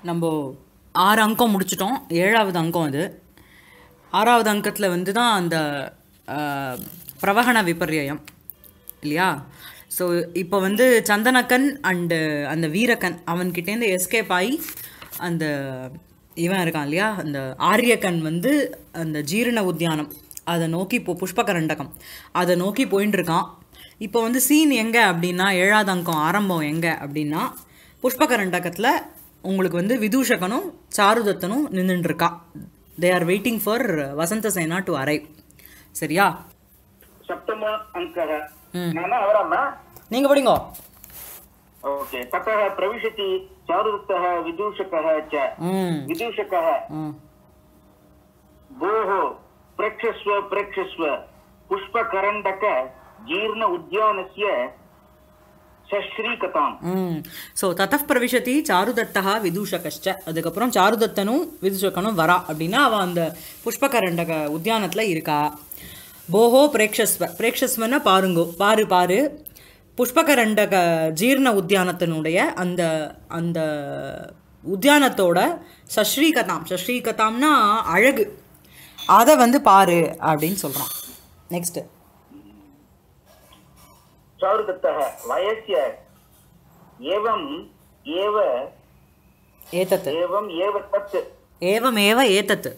நம்ம ஆறு அங்கம் முடிச்சிட்டோம் ஏழாவது அங்கம் அது ஆறாவது அங்கத்தில் வந்து தான் அந்த ஆஹ், பிரவகண விபர்யம் இல்லையா ஸோ இப்போ வந்து சந்தனக்கன் அண்டு அந்த வீரக்கன் அவன்கிட்டேருந்து எஸ்கேப் ஆகி அந்த இவன் இருக்கான் இல்லையா அந்த ஆரியக்கன் வந்து அந்த ஜீரண உத்தியானம் அதை நோக்கி இப்போ புஷ்பகரண்டகம் அதை நோக்கி போயின்னு இருக்கான் இப்போ வந்து சீன் எங்கே அப்படின்னா ஏழாவது அங்கம் ஆரம்பம் எங்கே அப்படின்னா புஷ்பகரண்டகத்தில் உங்களுக்கு வந்து விதூஷகனும் சாருதத்தனும் நின்றுட்டு இருக்கா தே ஆர் வெயிட்டிங் ஃபார் வசந்த சேனா டு அரைவ் சரியா सप्तम अङ्कः नाम अवरम् நீங்கள் படிங்கோ ओके ततः प्रविशति चारुदत्तः विदूषकः च ம் विदूषकः ம் भोः प्रेक्षस्व प्रेक्षस्व पुष्पकरण्डक जीर्ण उद्यानस्य सश्रीकताम् ம் ஸோ தத்தப் பிரவிஷதி சாருதத்தா விதூஷகஷ்ட அதுக்கப்புறம் சாருதத்தனும் விதூஷகனும் வரா அப்படின்னா அவள் அந்த புஷ்பகரண்டக உத்தியானத்தில் இருக்கா போஹோ பிரேக்ஷஸ்வ பிரேக்ஷஸ்வன்னா பாருங்கோ பாரு பாரு புஷ்பகரண்டக ஜீர்ண உத்தியானத்தினுடைய அந்த அந்த உத்தியானத்தோட சஸ்ரீகதாம் சஸ்ரீகதாம்னா அழகு அதை வந்து பாரு அப்படின்னு சொல்கிறான் நெக்ஸ்ட்டு चारुदत्तः वयस्य एवम् एव ஏதத்து एवम् एव तत् ஏவமேவ ஏதத்து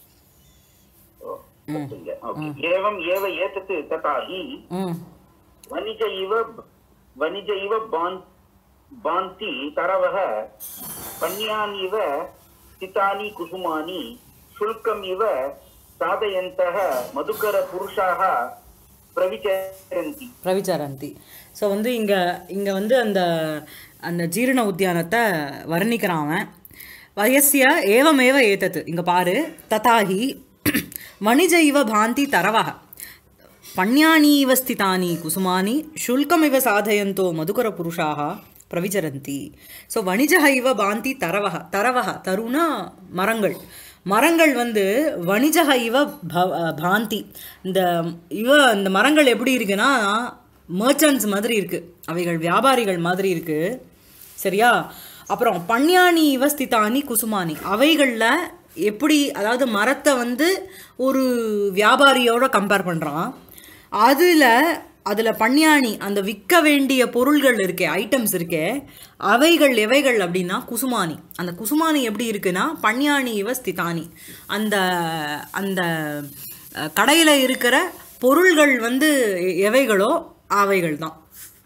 ओके। एवम् एव एतत् तथा हि ம் वनिज इव वनिज इव बान् बान्ति तरवः पन्यानिव स्थितानि कुसुमानि शुल्कम् इव साधयन्तः मधुकरपुरुषाः प्रविचरन्ति பிரவிச்சாரந்தி ஸோ வந்து இங்கே இங்கே வந்து அந்த அந்த ஜீரண உத்தியானத்தை வர்ணிக்கிறான் அவன் வயசிய ஏவமேவ ஏத்தது இங்கே பாரு ததாஹி வணிஜ இவ பாந்தி தரவக பண்யானி இவ ஸ்திதானி குசுமானி சுல்கமிவ சாதயந்தோ மதுகர புருஷாக பிரவிச்சரந்தி ஸோ வணிஜ இவ பாந்தி தரவக தரவக தருணா மரங்கள் மரங்கள் வந்து வணிஜக இவ ப- பாந்தி இந்த இவ இந்த மரங்கள் எப்படி இருக்குன்னா மர்ச்சன்ட்ஸ் மாதிரி இருக்கு அவைகள் வியாபாரிகள் மாதிரி இருக்கு சரியா அப்புறம் பண்யாணி இவ ஸ்திதானி குசுமானி அவைகளில் எப்படி அதாவது மரத்தை வந்து ஒரு வியாபாரியோட கம்பேர் பண்ணுறான் அதில் அதில் பண்யாணி அந்த விற்க வேண்டிய பொருள்கள் இருக்கே ஐட்டம்ஸ் இருக்கே அவைகள் எவைகள் அப்படின்னா குசுமானி அந்த குசுமானி எப்படி இருக்குன்னா பண்யாணி இவ ஸ்திதானி அந்த அந்த கடையில் இருக்கிற பொருள்கள் வந்து எ- எவைகளோ அவைகள் தான்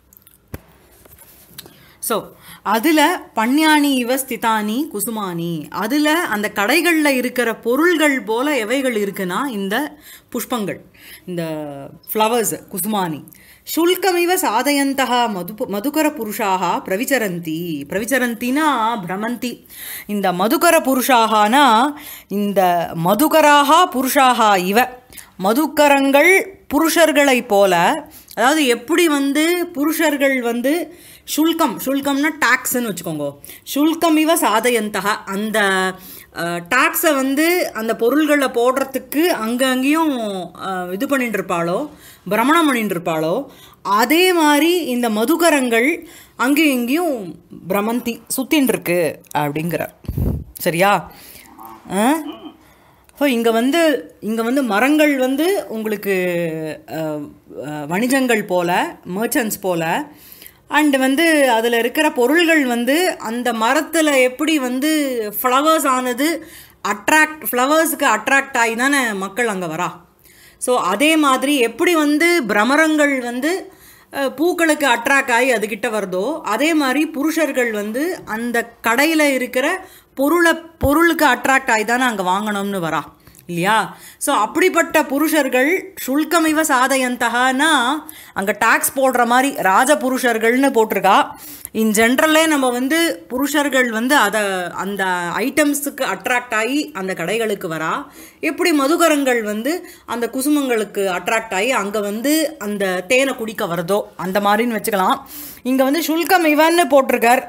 ஸோ அதில் பண்யாணி இவ ஸ்திதானி குசுமானி அதில் அந்த கடைகளில் இருக்கிற பொருள்கள் போல எவைகள் இருக்குன்னா இந்த புஷ்பங்கள் இந்த ஃப்ளவர்ஸ் குசுமானி சுல்கமிவ சாதயந்தா மது மதுகர புருஷாக பிரவிச்சரந்தி பிரவிச்சரந்தினா பிரமந்தி இந்த மதுகர புருஷாகனா இந்த மதுகராக புருஷாக இவ மதுக்கரங்கள் புருஷர்களைப் போல அதாவது எப்படி வந்து புருஷர்கள் வந்து சுல்கம் சுல்கம்னா டாக்ஸ்ன்னு வச்சுக்கோங்க சுல்கம் இவ சாதயந்தக அந்த டாக்ஸை வந்து அந்த பொருள்களை போடுறதுக்கு அங்கே அங்கேயும் அஹ், இது பண்ணிட்டு இருப்பாளோ பிரமணம் பண்ணிட்டு இருப்பாளோ அதே மாதிரி இந்த மதுகரங்கள் அங்கேயும் இங்கேயும் பிரமந்தி சுத்தின்னு இருக்கு அப்படிங்கிறார் சரியா ஆ ஸோ இங்கே வந்து இங்கே வந்து மரங்கள் வந்து உங்களுக்கு அஹ், அஹ், வணிகங்கள் போல மர்ச்சன்ட்ஸ் போல அண்டு வந்து அதில் இருக்கிற பொருள்கள் வந்து அந்த மரத்தில் எப்படி வந்து ஃப்ளவர்ஸ் ஆனது அட்ராக்ட் ஃப்ளவர்ஸுக்கு அட்ராக்ட் ஆகி தானே மக்கள் அங்கே வரா ஸோ அதே மாதிரி எப்படி வந்து பிரமரங்கள் வந்து அஹ், பூக்களுக்கு அட்ராக்ட் ஆகி அதுகிட்ட வருதோ அதே மாதிரி புருஷர்கள் வந்து அந்த கடையில் இருக்கிற பொருளை பொருளுக்கு அட்ராக்ட் ஆகி தானே அங்கே வாங்கணும்னு வரா இல்லையா ஸோ அப்படிப்பட்ட புருஷர்கள் சுல்கமிவ சாதயந்தகனா அங்கே டாக்ஸ் போடுற மாதிரி ராஜ புருஷர்கள்னு போட்டிருக்கா இன் ஜென்ரல்லே நம்ம வந்து புருஷர்கள் வந்து அதை அந்த ஐட்டம்ஸுக்கு அட்ராக்ட் ஆகி அந்த கடைகளுக்கு வரா எப்படி மதுகரங்கள் வந்து அந்த குசுமங்களுக்கு அட்ராக்ட் ஆகி அங்கே வந்து அந்த தேனை குடிக்க வருதோ அந்த மாதிரின்னு வச்சுக்கலாம் இங்கே வந்து சுல்கம் இவன்னு போட்டிருக்கார்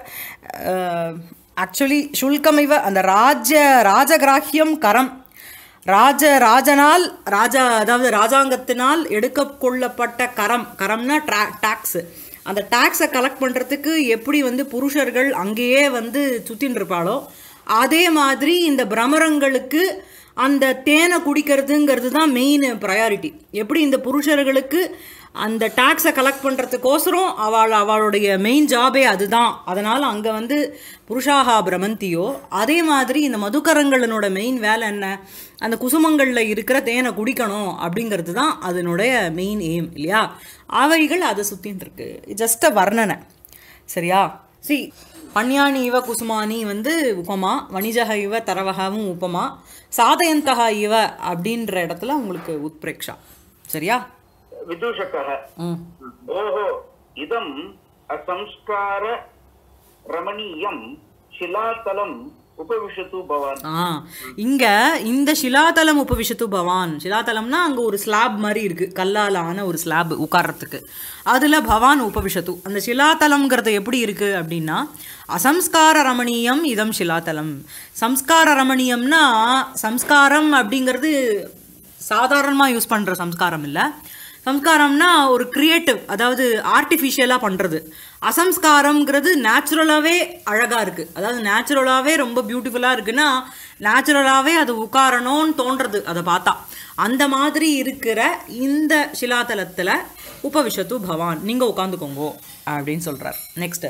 ஆக்சுவலி சுல்கம் இவ அந்த ராஜ ராஜகிராஹ்யம் கரம் ராஜ ராஜனால் ராஜா அதாவது ராஜாங்கத்தினால் எடுக்க கொள்ளப்பட்ட கரம் கரம்னா ட்ரா டாக்ஸு அந்த டாக்ஸை கலெக்ட் பண்ணுறதுக்கு எப்படி வந்து புருஷர்கள் அங்கேயே வந்து சுற்றின்னு இருப்பாளோ அதே மாதிரி இந்த பிரமரங்களுக்கு அந்த தேனை குடிக்கிறதுங்கிறது தான் மெயின் ப்ரையாரிட்டி எப்படி இந்த புருஷர்களுக்கு அந்த டாக்ஸை கலெக்ட் பண்ணுறதுக்கோசரம் அவள் அவளுடைய மெயின் ஜாபே அதுதான் அதனால் அங்கே வந்து புருஷாகா பிரமந்தியோ அதே மாதிரி இந்த மதுக்கரங்களனோட மெயின் வேலை என்ன அந்த குசுமங்களில் இருக்கிற தேனை குடிக்கணும் அப்படிங்கிறது தான் அதனுடைய மெயின் எய்ம் இல்லையா அவைகள் அதை சுற்றின்னு இருக்கு ஜஸ்ட் வர்ணனை சரியா சி பன்யாணி இவ குசுமானி வந்து உபமா வணிஜக இவ தரவகவும் உபமா சாதயந்தக இவ அப்படின்ற இடத்துல உங்களுக்கு உத்பிரேக்ஷா சரியா विदूषकः ம் ओहो इदम् असंस्कार रमणीयं शिलातलम् उपविशतु भवान् ஆ இங்க இந்த சிலாதலம் உபவிஷத்து பவான் சிலாதலம்னா அங்க ஒரு ஸ்லாப் மாதிரி இருக்கு கல்லால் ஆன ஒரு ஸ்லாப் உட்கார்றதுக்கு அதுல பவான் உபவிஷத்து அந்த சிலாதலம்ங்கிறது எப்படி இருக்கு அப்படின்னா அசம்ஸ்கார ரமணீயம் இதம் சிலாதலம் சம்ஸ்கார ரமணீயம்னா சம்ஸ்காரம் அப்படிங்கிறது சாதாரணமாக யூஸ் பண்ணுற சம்ஸ்காரம் இல்லை சம்ஸ்காரம்னா ஒரு கிரியேட்டிவ் அதாவது ஆர்டிஃபிஷியலாக பண்ணுறது அசம்ஸ்காரம்ங்கிறது நேச்சுரலாகவே அழகாக இருக்குது அதாவது நேச்சுரலாகவே ரொம்ப பியூட்டிஃபுல்லாக இருக்குன்னா நேச்சுரலாகவே அது உட்காரணும்னு தோன்றது அதை பார்த்தா அந்த மாதிரி இருக்கிற இந்த சிலாதலத்தில் உபவிஷத்து பவான் நீங்கள் உட்காந்துக்கோங்கோ அப்படின்னு சொல்கிறார் நெக்ஸ்ட்டு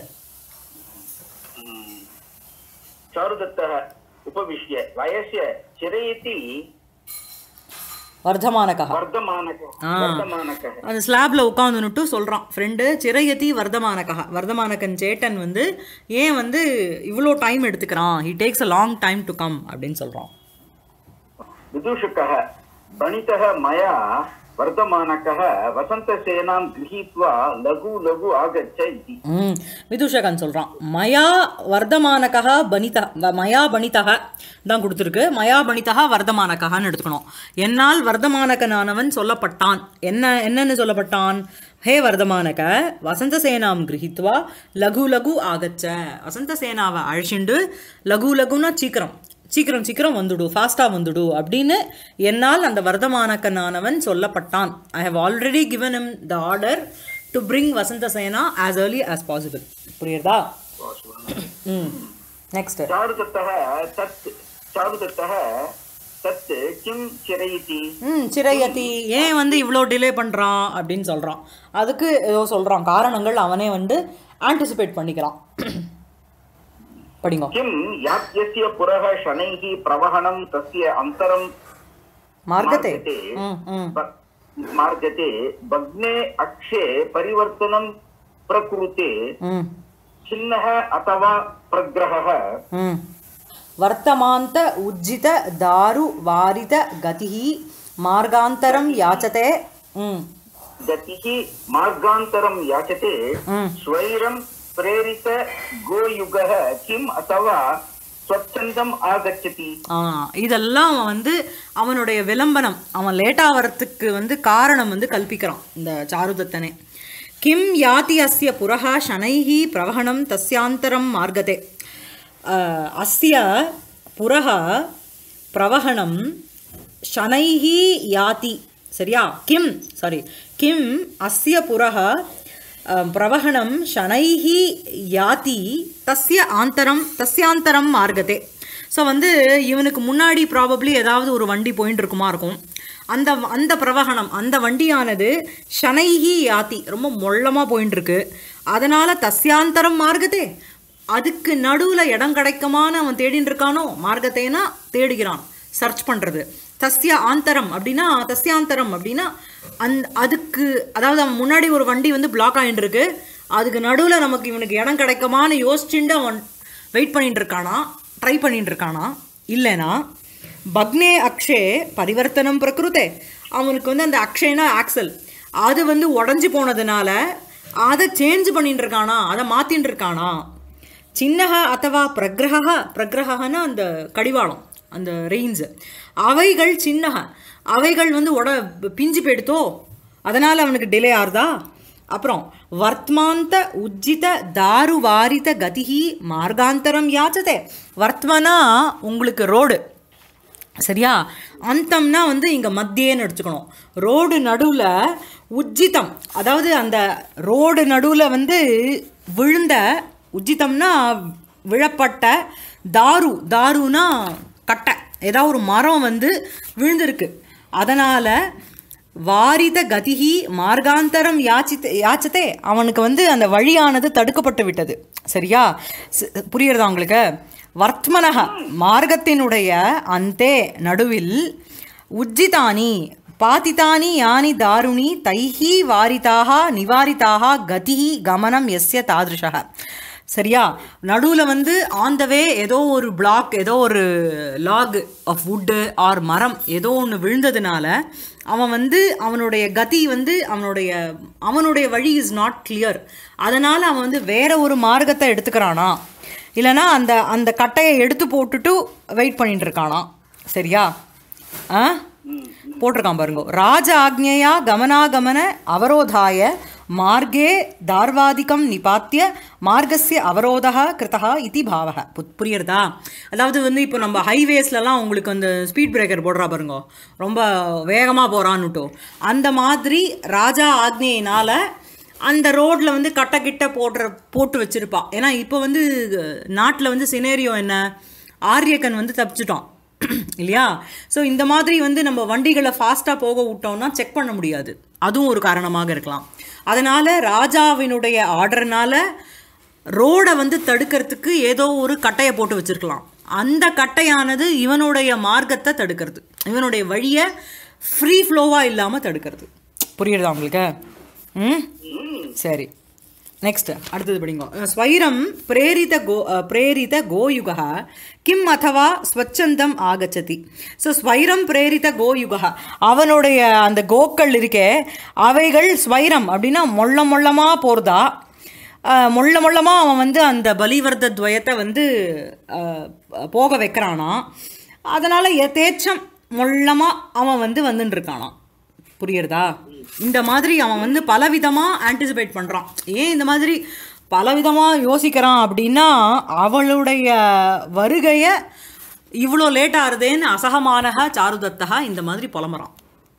चारुदत्तः उपविश्य वयस्य चिरयति வர்த்தமானகா वर्धमानकः ஆ. वर्धमानकः அந்த ஸ்லாப்ல உட்காந்துன்னுட்டு சொல்றான் ஃப்ரெண்டு சிறையதி வர்தமானகா வர்தமானகன் சேட்டன் வந்து ஏன் வந்து இவ்வளோ டைம் எடுத்துக்கிறான் he takes a long time to come அப்படின்னு சொல்றான் विदूषकः बणितः मया वर्धमानकः वसन्तसेनां गृहीत्वा लघु लघु आगच्छ इति ம் விதூஷகன் சொல்றான் மயா வர்தமானகா பனிதா வ- மயா பணிதக தான் கொடுத்துருக்கு மயா பணிதகா வர்தமானகன்னு எடுத்துக்கணும் என்னால் வர்தமானகனானவன் சொல்லப்பட்டான் என்ன என்னன்னு சொல்லப்பட்டான் ஹே வர்தமானக வசந்த சேனாம் கிரகித்வா லகு லகு ஆகச்ச வசந்த சேனாவை அழைச்சிண்டு லகு லகுன்னா சீக்கிரம் சீக்கிரம் சீக்கிரம் வந்துடு ஃபாஸ்ட்டாக வந்துடு அப்படின்னு என்னால் அந்த வர்தமானக்கனானவன் சொல்லப்பட்டான் I have already given him the order to bring Vasantasena as early as possible புரியுறதா ம் நெக்ஸ்ட் चारुदत्तः तत् चारुदत्तः तत् किं चिरयति ம் சிறையதி ஏன் வந்து இவ்வளோ டிலே பண்ணுறான் அப்படின்னு சொல்கிறான் அதுக்கு ஏதோ சொல்கிறான் காரணங்கள் அவனே வந்து ஆன்டிசிபேட் பண்ணிக்கிறான் படிங்க किं यात्यस्य पुरः शनैः प्रवहणं तस्य अन्तरं மார்க்கத்தே मार्गते ம் ம் ब- मार्गते भग्ने अक्षे परिवर्तनं प्रकृते ம் छिन्नः अथवा प्रग्रहः ம் வர்த்தமாந்த உஜ்ஜித தாரு வாரித கதிஹி மார்காந்தரம் யாச்சதே ம் गतिः मार्गान्तरं याचते ம் स्वैरं प्रेरित गोयुगः किम् अथवा स्वच्छन्दम् आगच्छति ஆ இதெல்லாம் அவன் வந்து அவனுடைய விளம்பரம் அவன் லேட்டாக வரத்துக்கு வந்து காரணம் வந்து கல்பிக்கிறான் இந்த சாருதத்தனே கிம் யாதி அஸ்ய புரஹ சனைஹி பிரவகணம் தஸ்யாந்தரம் மார்கதே ஆ, அஸ்ய புரஹ பிரவகணம் சனைஹி யாதி சரியா கிம் சாரி கிம் அஸ்ய புரஹ அஹ், பிரவகணம் ஷனைஹி யாதி தஸ்ய ஆந்தரம் தஸ்யாந்தரம் மார்கதே ஸோ வந்து இவனுக்கு முன்னாடி ப்ராபப்ளி ஏதாவது ஒரு வண்டி போயின்னு இருக்குமா இருக்கும் அந்த அந்த பிரவகணம் அந்த வண்டியானது ஷனைஹி யாத்தி ரொம்ப மொள்ளமாக போயின்னு இருக்கு அதனால தஸ்யாந்தரம் மார்கதே அதுக்கு நடுவில் இடம் கிடைக்குமான்னு அவன் தேடின்னு இருக்கானோ மார்க்கத்தேனா தேடுகிறான் சர்ச் பண்ணுறது தஸ்ய ஆந்தரம் அப்படின்னா தஸ்யாந்தரம் அப்படின்னா அந் அதுக்கு அதாவது அவன் முன்னாடி ஒரு வண்டி வந்து பிளாக் ஆகிட்டு இருக்கு அதுக்கு நடுவில் நமக்கு இவனுக்கு இடம் கிடைக்குமான்னு யோசிச்சுட்டு அவன் வெயிட் பண்ணிட்டு இருக்கானா ட்ரை பண்ணிட்டு இருக்கானா இல்லைனா பக்னே அக்ஷே பரிவர்த்தனம் பிரகிருதே அவனுக்கு வந்து அந்த அக்ஷேனா ஆக்சல் அது வந்து உடஞ்சி போனதுனால அதை சேஞ்ச் பண்ணிட்டு இருக்கானா அதை மாத்தின்னு இருக்கானா சின்னக அத்தவா பிரகிரக பிரகிரகன்னா அந்த கடிவாளம் அந்த ரெயின்ஸு அவைகள் சின்னக அவைகள் வந்து உட பிஞ்சு போயிடுத்தோ அதனால் அவனுக்கு டிலே ஆறுதா அப்புறம் வர்த்மாந்த உஜ்ஜித தாரு வாரித கதிஹி மார்காந்தரம் யாச்சதே வர்த்மனா உங்களுக்கு ரோடு சரியா அந்தம்னா வந்து இங்கே மத்தியேன்னு எடுத்துக்கணும் ரோடு நடுவில் உஜ்ஜிதம் அதாவது அந்த ரோடு நடுவில் வந்து விழுந்த உஜ்ஜிதம்னா விழப்பட்ட தாரு தாருனா கட்டை ஏதாவது ஒரு மரம் வந்து விழுந்திருக்கு அதனால் வாரித கதிகி மார்காந்தரம் யாச்சித்த யாச்சத்தே அவனுக்கு வந்து அந்த வழியானது தடுக்கப்பட்டு விட்டது சரியா ஸ்- புரியுறதா உங்களுக்கு வர்த்மனக மார்க்கத்தினுடைய அந்தே நடுவில் உஜ்ஜிதானி பாதிதானி யானி தாருணி தைஹி வாரிதாக நிவாரிதாக கதிஹி கமனம் எஸ்ய தாதிருஷக சரியா நடுவில் வந்து ஆன் த வே ஏதோ ஒரு பிளாக் ஏதோ ஒரு லாக் ஆஃப் வுட்டு ஆர் மரம் ஏதோ ஒன்று விழுந்ததுனால அவன் வந்து அவனுடைய கதி வந்து அவனுடைய அவனுடைய வழி இஸ் நாட் கிளியர் அதனால் அவன் வந்து வேற ஒரு மார்க்கத்தை எடுத்துக்கிறானா இல்லைனா அந்த அந்த கட்டையை எடுத்து போட்டுட்டு வெயிட் பண்ணிட்டு இருக்கானா சரியா ஆ போட்டிருக்கான் பாருங்க ராஜ ஆக்ஞையா கமனாகமன அவரோதாய மார்கே தார்வாதிகம் நிபாத்திய மார்கஸ்ய அவரோதா கிருதா இதி பாவக புத்- புரியுறதா அதாவது வந்து இப்போ நம்ம ஹைவேஸ்லலாம் உங்களுக்கு அந்த ஸ்பீட் பிரேக்கர் போடுறா பாருங்க ரொம்ப வேகமாக போகிறான்னுட்டோ அந்த மாதிரி ராஜா ஆக்ஞையினால் அந்த ரோட்ல வந்து கட்ட கிட்ட போடுற போட்டு வச்சிருப்பா ஏன்னா இப்போ வந்து நாட்டில் வந்து சினேரியோ என்ன ஆரியக்கன் வந்து தப்பிச்சிட்டான் இல்லையா ஸோ இந்த மாதிரி வந்து நம்ம வண்டிகளை ஃபாஸ்ட்டாக போக விட்டோம்னா செக் பண்ண முடியாது அதுவும் ஒரு காரணமாக இருக்கலாம் அதனால ராஜாவினுடைய ஆர்டர்னால ரோடை வந்து தடுக்கிறதுக்கு ஏதோ ஒரு கட்டையை போட்டு வச்சிருக்கலாம் அந்த கட்டையானது இவனுடைய மார்க்கத்தை தடுக்கிறது இவனுடைய வழியை ஃப்ரீ ஃப்ளோவாக இல்லாமல் தடுக்கிறது புரியுறதா உங்களுக்கு ம் சரி நெக்ஸ்ட் அடுத்தது படிங்கோ அஹ், ஸ்வைரம் பிரேரித கோ அஹ், பிரேரித கோயுக கிம் அதவா ஸ்வச்சந்தம் ஆகச்சதி ஸோ ஸ்வைரம் பிரேரித கோயுக அவனுடைய அந்த கோக்கள் இருக்கே அவைகள் ஸ்வைரம் அப்படின்னா மொள்ள மொள்ளமாக போகிறதா மொள்ள மொள்ளமாக அவன் வந்து அந்த பலிவர்த துவயத்தை வந்து அஹ், போக வைக்கிறானா அதனால் எதேச்சம் மொள்ளமாக அவன் வந்து வந்துட்டு இருக்கானாம் புரியுறதா இந்த மாதிரி அவன் வந்து பலவிதமாக ஆன்டிசிபேட் பண்ணுறான் ஏன் இந்த மாதிரி பலவிதமாக யோசிக்கிறான் அப்படின்னா அவளுடைய வருகையை இவ்வளோ லேட் ஆகுதேன்னு அசகமானக சாருதத்தகா இந்த மாதிரி புலம்புறான்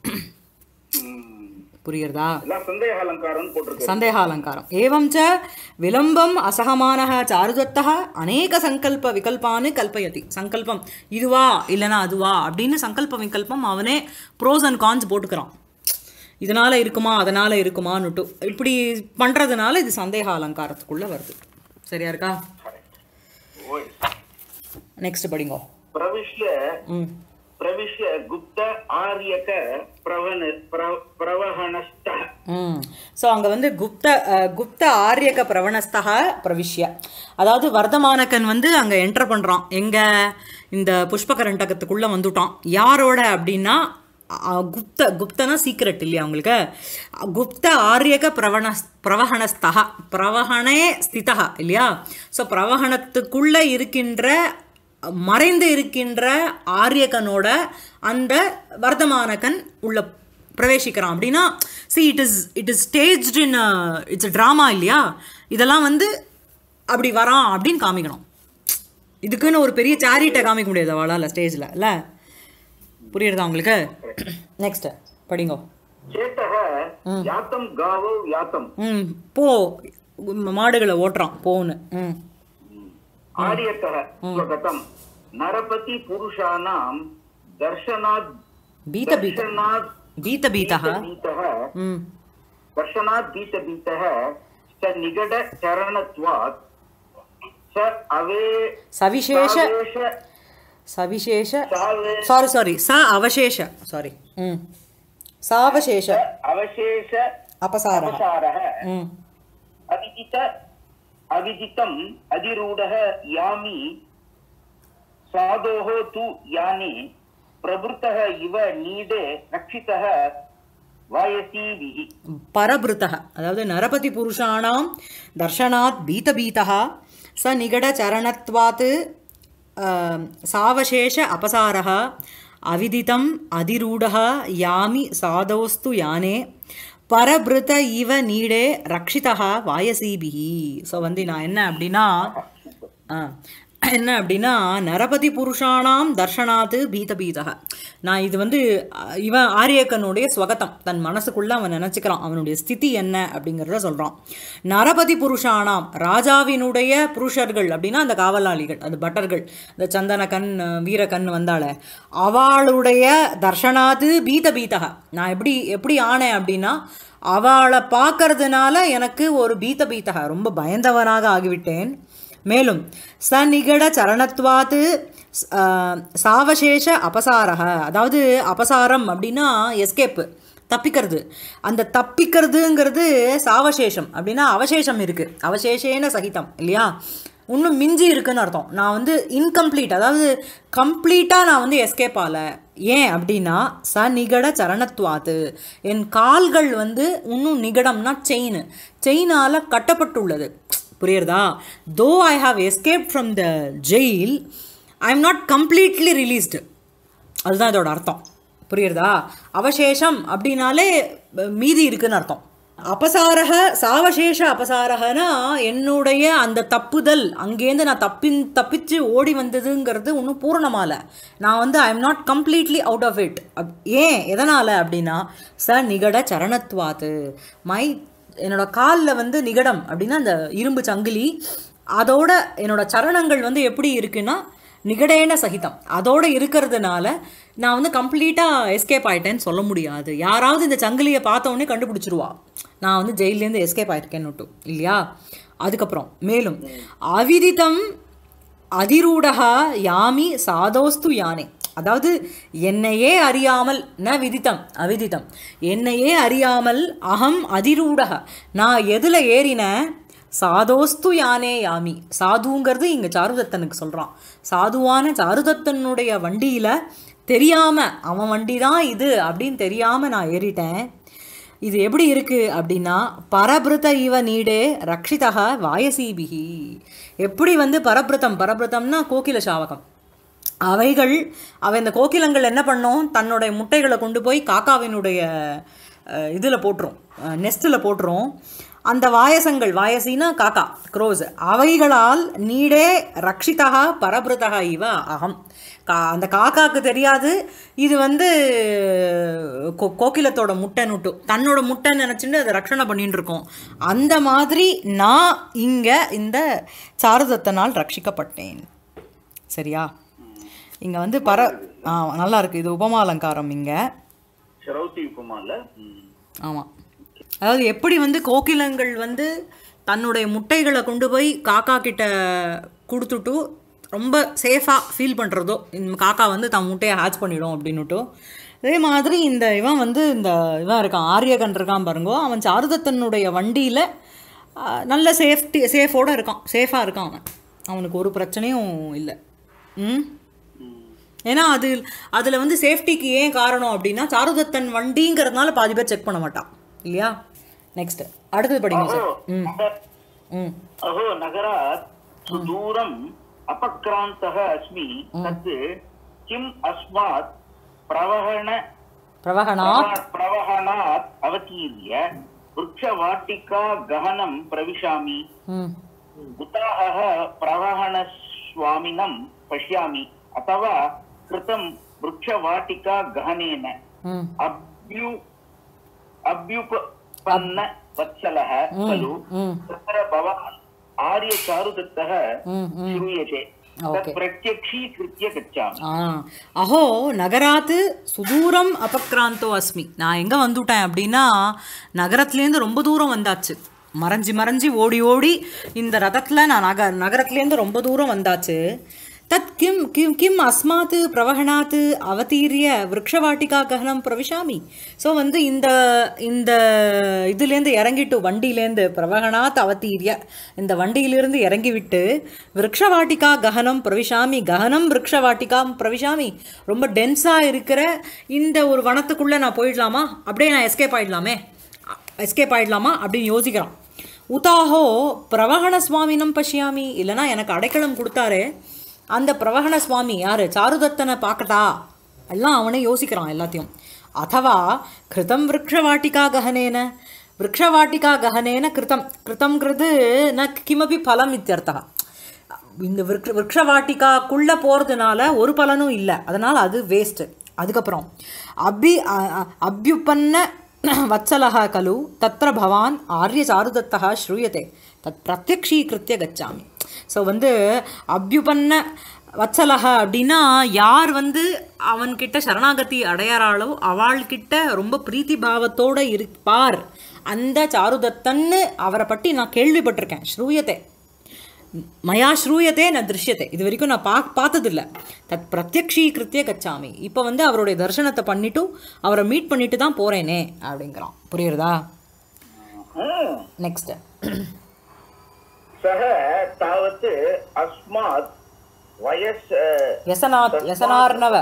புரியுறதா எல்லாம் சந்தேக அலங்காரம்னு போட்டிருக்கு சந்தேக அலங்காரம் ஏவம் ச விளம்பம் அசகமானக சாருதத்தः அநேக சங்கல்ப விகல்பான்னு கல்பயதி சங்கல்பம் இதுவா இல்லைனா அதுவா அப்படின்னு சங்கல்ப விகல்பம் அவனே ப்ரோஸ் அண்ட் கான்ஸ் போட்டுக்கிறான் இதனால இருக்குமா அதனால இருக்குமான்னுட்டு இப்படி பண்றதுனால இது சந்தேக அலங்காரத்துக்குள்ள வருது சரியா இருக்கா ஓய். நெக்ஸ்ட் படிங்கோ பிரவிஷ்ய ம் பிரவிஷ்ய குப்த ஆரியக பிரவண பிர- பிரவஹணஸ்த ம் ஸோ அங்கே வந்து குப்த அஹ், குப்த ஆரியக பிரவணஸ்தக பிரவிஷ்ய அதாவது வர்தமானக்கன் வந்து அங்கே என்டர் பண்ணுறான் எங்கே இந்த புஷ்பகரண்டகத்துக்குள்ளே வந்துட்டான் யாரோட அப்படின்னா அஹ், குப்த குப்தனா சீக்ரெட் இல்லையா உங்களுக்கு அஹ், குப்த ஆரியக பிரவண பிரவகணஸ்தக பிரவகணே ஸ்திதா இல்லையா ஸோ பிரவகணத்துக்குள்ளே இருக்கின்ற மறைந்து இருக்கின்ற ஆரியகனோட அந்த வர்த்தமானகன் உள்ள பிரவேசிக்கிறான் அப்படின்னா see it is it is staged in its drama இல்லையா இதெல்லாம் வந்து அப்படி வரான் அப்படின்னு காமிக்கணும் இதுக்குன்னு ஒரு பெரிய சேரிட்டை காமிக்க முடியாது அவளால் ஸ்டேஜில் இல்லை புரியுறதா உங்களுக்கு நெக்ஸ்ட் படிங்கோ சேத்தக யாத்தம் காவோ யாத்தம் ம் போ மாடுகளை ஓட்டுறான் போன்னு ம் ஆரியத்தக ஸ்வகதம் நரபதி புருஷானாம் தர்ஷனாத் பீத பீத தர்ஷனாத் பீத பீதா பீதः ம் दर्शनात् बीतबीतः च निगड चरणत्वात् च अवे சவிசேஷ सावेश சவிசேஷ सावे- சாரி சாரி ச அவசேஷ சாரி ம் சாவசேஷ अवशेष அபசாரः अपसारः ம் अविदित अविदितम् अधिरूढः यामि साधोः तु याने प्रवृतः इव नीडे रक्षितः वायसीभिः பரபிருத்தः அதாவது நரபதி புருஷாணாம் தர்ஷனாத் பீதபீதः ச நிகடச்சரணத்வாத் ஆம், சாவசேஷ அபசாரः அவிதிதம் அதிரூடः யாமி சாதோஸ்து யானே பரபிருத இவ நீடே ரக்ஷிதः வாயசீபிஹி ஸோ வந்து நான் என்ன அப்படின்னா ஆ என்ன அப்படின்னா நரபதி புருஷானாம் தர்ஷனாத்து பீத பீதக நான் இது வந்து அஹ், இவன் ஆரியக்கனுடைய ஸ்வகதம் தன் மனசுக்குள்ள அவன் நினச்சிக்கிறான் அவனுடைய ஸ்திதி என்ன அப்படிங்கிறத சொல்கிறான் நரபதி புருஷானாம் ராஜாவினுடைய புருஷர்கள் அப்படின்னா அந்த காவலாளிகள் அது பட்டர்கள் இந்த சந்தனகன் அஹ், வீரகன் வந்தால அவளுடைய தர்ஷனாது பீத பீதக நான் எப்படி எப்படி ஆனேன் அப்படின்னா அவளை பார்க்கறதுனால எனக்கு ஒரு பீத பீதக ரொம்ப பயந்தவனாக ஆகிவிட்டேன் மேலும் சநிகட சரணத்வாத்து ஸ்- ஆஹ், சாவசேஷ அபசாரக அதாவது அபசாரம் அப்படின்னா எஸ்கேப்பு தப்பிக்கிறது அந்த தப்பிக்கிறதுங்கிறது சாவசேஷம் அப்படின்னா அவசேஷம் இருக்குது அவசேஷேன சகிதம் இல்லையா இன்னும் மிஞ்சி இருக்குன்னு அர்த்தம் நான் வந்து இன்கம்ப்ளீட் அதாவது கம்ப்ளீட்டாக நான் வந்து எஸ்கேப் ஆகல ஏன் அப்படின்னா ச நிகட சரணத்வாத்து என் கால்கள் வந்து இன்னும் நிகடம்னா செயின் செயினால் கட்டப்பட்டுள்ளது புரியுறதா though I have escape from the jail I am not completely released அதுதான் இதோட அர்த்தம் புரியுறதா அவசேஷம் அப்படின்னாலே அஹ், மீதி இருக்குன்னு அர்த்தம் அபசாரக சாவசேஷ அபசாரகனா என்னுடைய அந்த தப்புதல் அங்கேருந்து நான் தப்பின் தப்பிச்சு ஓடி வந்ததுங்கிறது இன்னும் பூரணமால நான் வந்து I am not completely out of it ஏன் எதனால் அப்படின்னா ச நிகட சரணத்வாத்து மை என்னோட காலில் வந்து நிகடம் அப்படின்னா அந்த இரும்பு சங்கிலி அதோட என்னோட சரணங்கள் வந்து எப்படி இருக்குன்னா நிகடேன சகிதம் அதோட இருக்கிறதுனால நான் வந்து கம்ப்ளீட்டாக எஸ்கேப் ஆயிட்டேன்னு சொல்ல முடியாது யாராவது இந்த சங்கிலியை பார்த்த உடனே கண்டுபிடிச்சிருவா நான் வந்து ஜெயிலேருந்து எஸ்கேப் ஆயிருக்கேன்னு இல்லையா அதுக்கப்புறம் மேலும் அவிதிதம் அதிரூடகா யாமி சாதோஸ்து யானே அதாவது என்னையே அறியாமல் ந விதித்தம் அவிதித்தம் என்னையே அறியாமல் அகம் அதிரூடக நான் எதில் ஏறினேன் சாதோஸ்து யானே யாமி சாதுங்கிறது இங்கே சாருதத்தனுக்கு சொல்கிறான் சாதுவான சாருதத்தனுடைய வண்டியில் தெரியாமல் அவன் வண்டி தான் இது அப்படின்னு தெரியாமல் நான் ஏறிட்டேன் இது எப்படி இருக்கு அப்படின்னா பரபிருத இவ நீடே ரக்ஷிதக வாயசீபிகி எப்படி வந்து பரபிருத்தம் பரபிருத்தம்னா கோகில சாவகம் அவைகள் அவை இந்த கோகிலங்கள் என்ன பண்ணும் தன்னுடைய முட்டைகளை கொண்டு போய் காக்காவினுடைய இதில் போட்டுரும் நெஸ்ட்டில் போட்டுரும் அந்த வாயசங்கள் வாயசினா காக்கா க்ரோஸ் அவைகளால் நீடே ரக்ஷிதா பரபிருதகா இவ அகம் கா அந்த காக்காக்கு தெரியாது இது வந்து கோ கோகிலத்தோட முட்டை நுட்டு தன்னோட முட்டை நினச்சிட்டு அதை ரக்ஷணை பண்ணிட்டு இருக்கோம் அந்த மாதிரி நான் இங்கே இந்த சாருதத்தனால் ரட்சிக்கப்பட்டேன் சரியா இங்கே வந்து பர ஆ நல்லா இருக்கு இது உபமா அலங்காரம் இங்கே ஷரௌத்தி உப்புமால ம். ஆமாம் அதாவது எப்படி வந்து கோகிலங்கள் வந்து தன்னுடைய முட்டைகளை கொண்டு போய் காக்கா கிட்ட கொடுத்துட்டு ரொம்ப சேஃபாக ஃபீல் பண்ணுறதோ இந்த காக்கா வந்து தன் முட்டையை ஹேட்ச் பண்ணிடும் அப்படின்னுட்டு அதே மாதிரி இந்த இவன் வந்து இந்த இவன் இருக்கான் ஆரியகன் இருக்கான் பாருங்கோ அவன் சாருதத்தனுடைய வண்டியில் நல்ல சேஃப்டி சேஃபோடு இருக்கான் சேஃபாக இருக்கான் அவன் அவனுக்கு ஒரு பிரச்சனையும் இல்லை ம் ஏன்னா அது அதில் வந்து சேஃப்டிக்கு ஏன் காரணம் அப்படின்னா சாருதத்தன் வண்டிங்கிறதுனால பாதி பேர் செக் பண்ண மாட்டான் இல்லையா நெக்ஸ்ட் அடுத்தது படிங்க சார் ம் ம் अहो नगरात् सुदूरम् अपक्रान्तः अस्मि तत् किम् अस्मात् प्रवहण பிரவகனா प्रव- प्रवहणात् अवतीर्य वृक्षवाटिका गहनं प्रविशामि ம் उताहः प्रवहणस्वामिनं पश्यामि अथवा कृतं वृक्षवाटिका गहनेन ம் अभ्यु अभ्युपन्न वत्सलः खलु ம் तत्र भवान् आर्यचारुदत्तः ம் ம் श्रूयते ओके। तत् प्रत्यक्षीकृत्य गच्छामि ஆ அஹோ நகராத்து சுதூரம் அபக்ராந்தோ அஸ்மி நான் எங்கே வந்துட்டேன் அப்படின்னா நகரத்துலேருந்து ரொம்ப தூரம் வந்தாச்சு மறைஞ்சி மறைஞ்சி ஓடி ஓடி இந்த ரதத்தில் நான் நக நகரத்துலேருந்து ரொம்ப தூரம் வந்தாச்சு தத் கிம் கிம் கிம் அஸ்மாத்து பிரவகணாத்து அவதீரிய விரக்ஷவாட்டிகா ககனம் பிரவிஷாமி ஸோ வந்து இந்த இந்த இதுலேருந்து இறங்கிட்டு வண்டியிலேருந்து பிரவகணாத் அவதீரிய இந்த வண்டியிலிருந்து இறங்கி விட்டு விரக்ஷவாட்டிகா ககனம் பிரவிஷாமி ககனம் விரக்ஷவாட்டிகா பிரவிஷாமி ரொம்ப டென்ஸாக இருக்கிற இந்த ஒரு வனத்துக்குள்ளே நான் போயிடலாமா அப்படியே நான் எஸ்கேப் ஆயிடலாமே எஸ்கேப் ஆயிடலாமா அப்படின்னு யோசிக்கிறான் உதாஹோ பிரவகண சுவாமினம் பஷ்யாமி இல்லைனா எனக்கு அடைக்கலம் கொடுத்தாரு அந்த பிரவகண சுவாமி யார் சாருதத்தனை பார்க்கட்டா எல்லாம் அவனே யோசிக்கிறான் எல்லாத்தையும் அதவா கிருதம் விரக்ஷவாட்டிகா ககனேன விரக்ஷவாட்டிகா ககனேன கிருதம் கிருதம்ங்கிறது ந கிமபி பலம் இத்தியர்த்தா இந்த விருக்ஷ விரக்ஷவாட்டிகாக்குள்ளே போகிறதுனால ஒரு பலனும் இல்லை அதனால் அது வேஸ்ட்டு அதுக்கப்புறம் அபி அ- அ- அபியுபன்ன வத்சலः கலு தத்ர பவான் ஆரிய சாருதத்தः ஸ்ரூயதே தத் பிரத்யக்ஷீகிருத்திய கச்சாமி ஸோ வந்து அபியுபன்ன வத்சலக அப்படின்னா யார் வந்து அவன்கிட்ட சரணாகதி அடையறாளோ அவள்கிட்ட ரொம்ப பிரீத்தி பாவத்தோட இருப்பார் அந்த சாருதத்தன்னு அவரை பற்றி நான் கேள்விப்பட்டிருக்கேன் ஸ்ரூயத்தை மயா ஸ்ரூயத்தே நான் திருஷ்யத்தை இது வரைக்கும் நான் பா பார்த்ததில்ல தத் பிரத்யக்ஷீகிருத்திய கச்சாமி இப்போ வந்து அவருடைய தரிசனத்தை பண்ணிட்டு அவரை மீட் பண்ணிட்டு தான் போறேனே அப்படிங்கிறான் புரியுறதா ம். நெக்ஸ்ட் सः तावत् अस्मात् वयस् व्यसनात् व्यसनार्णव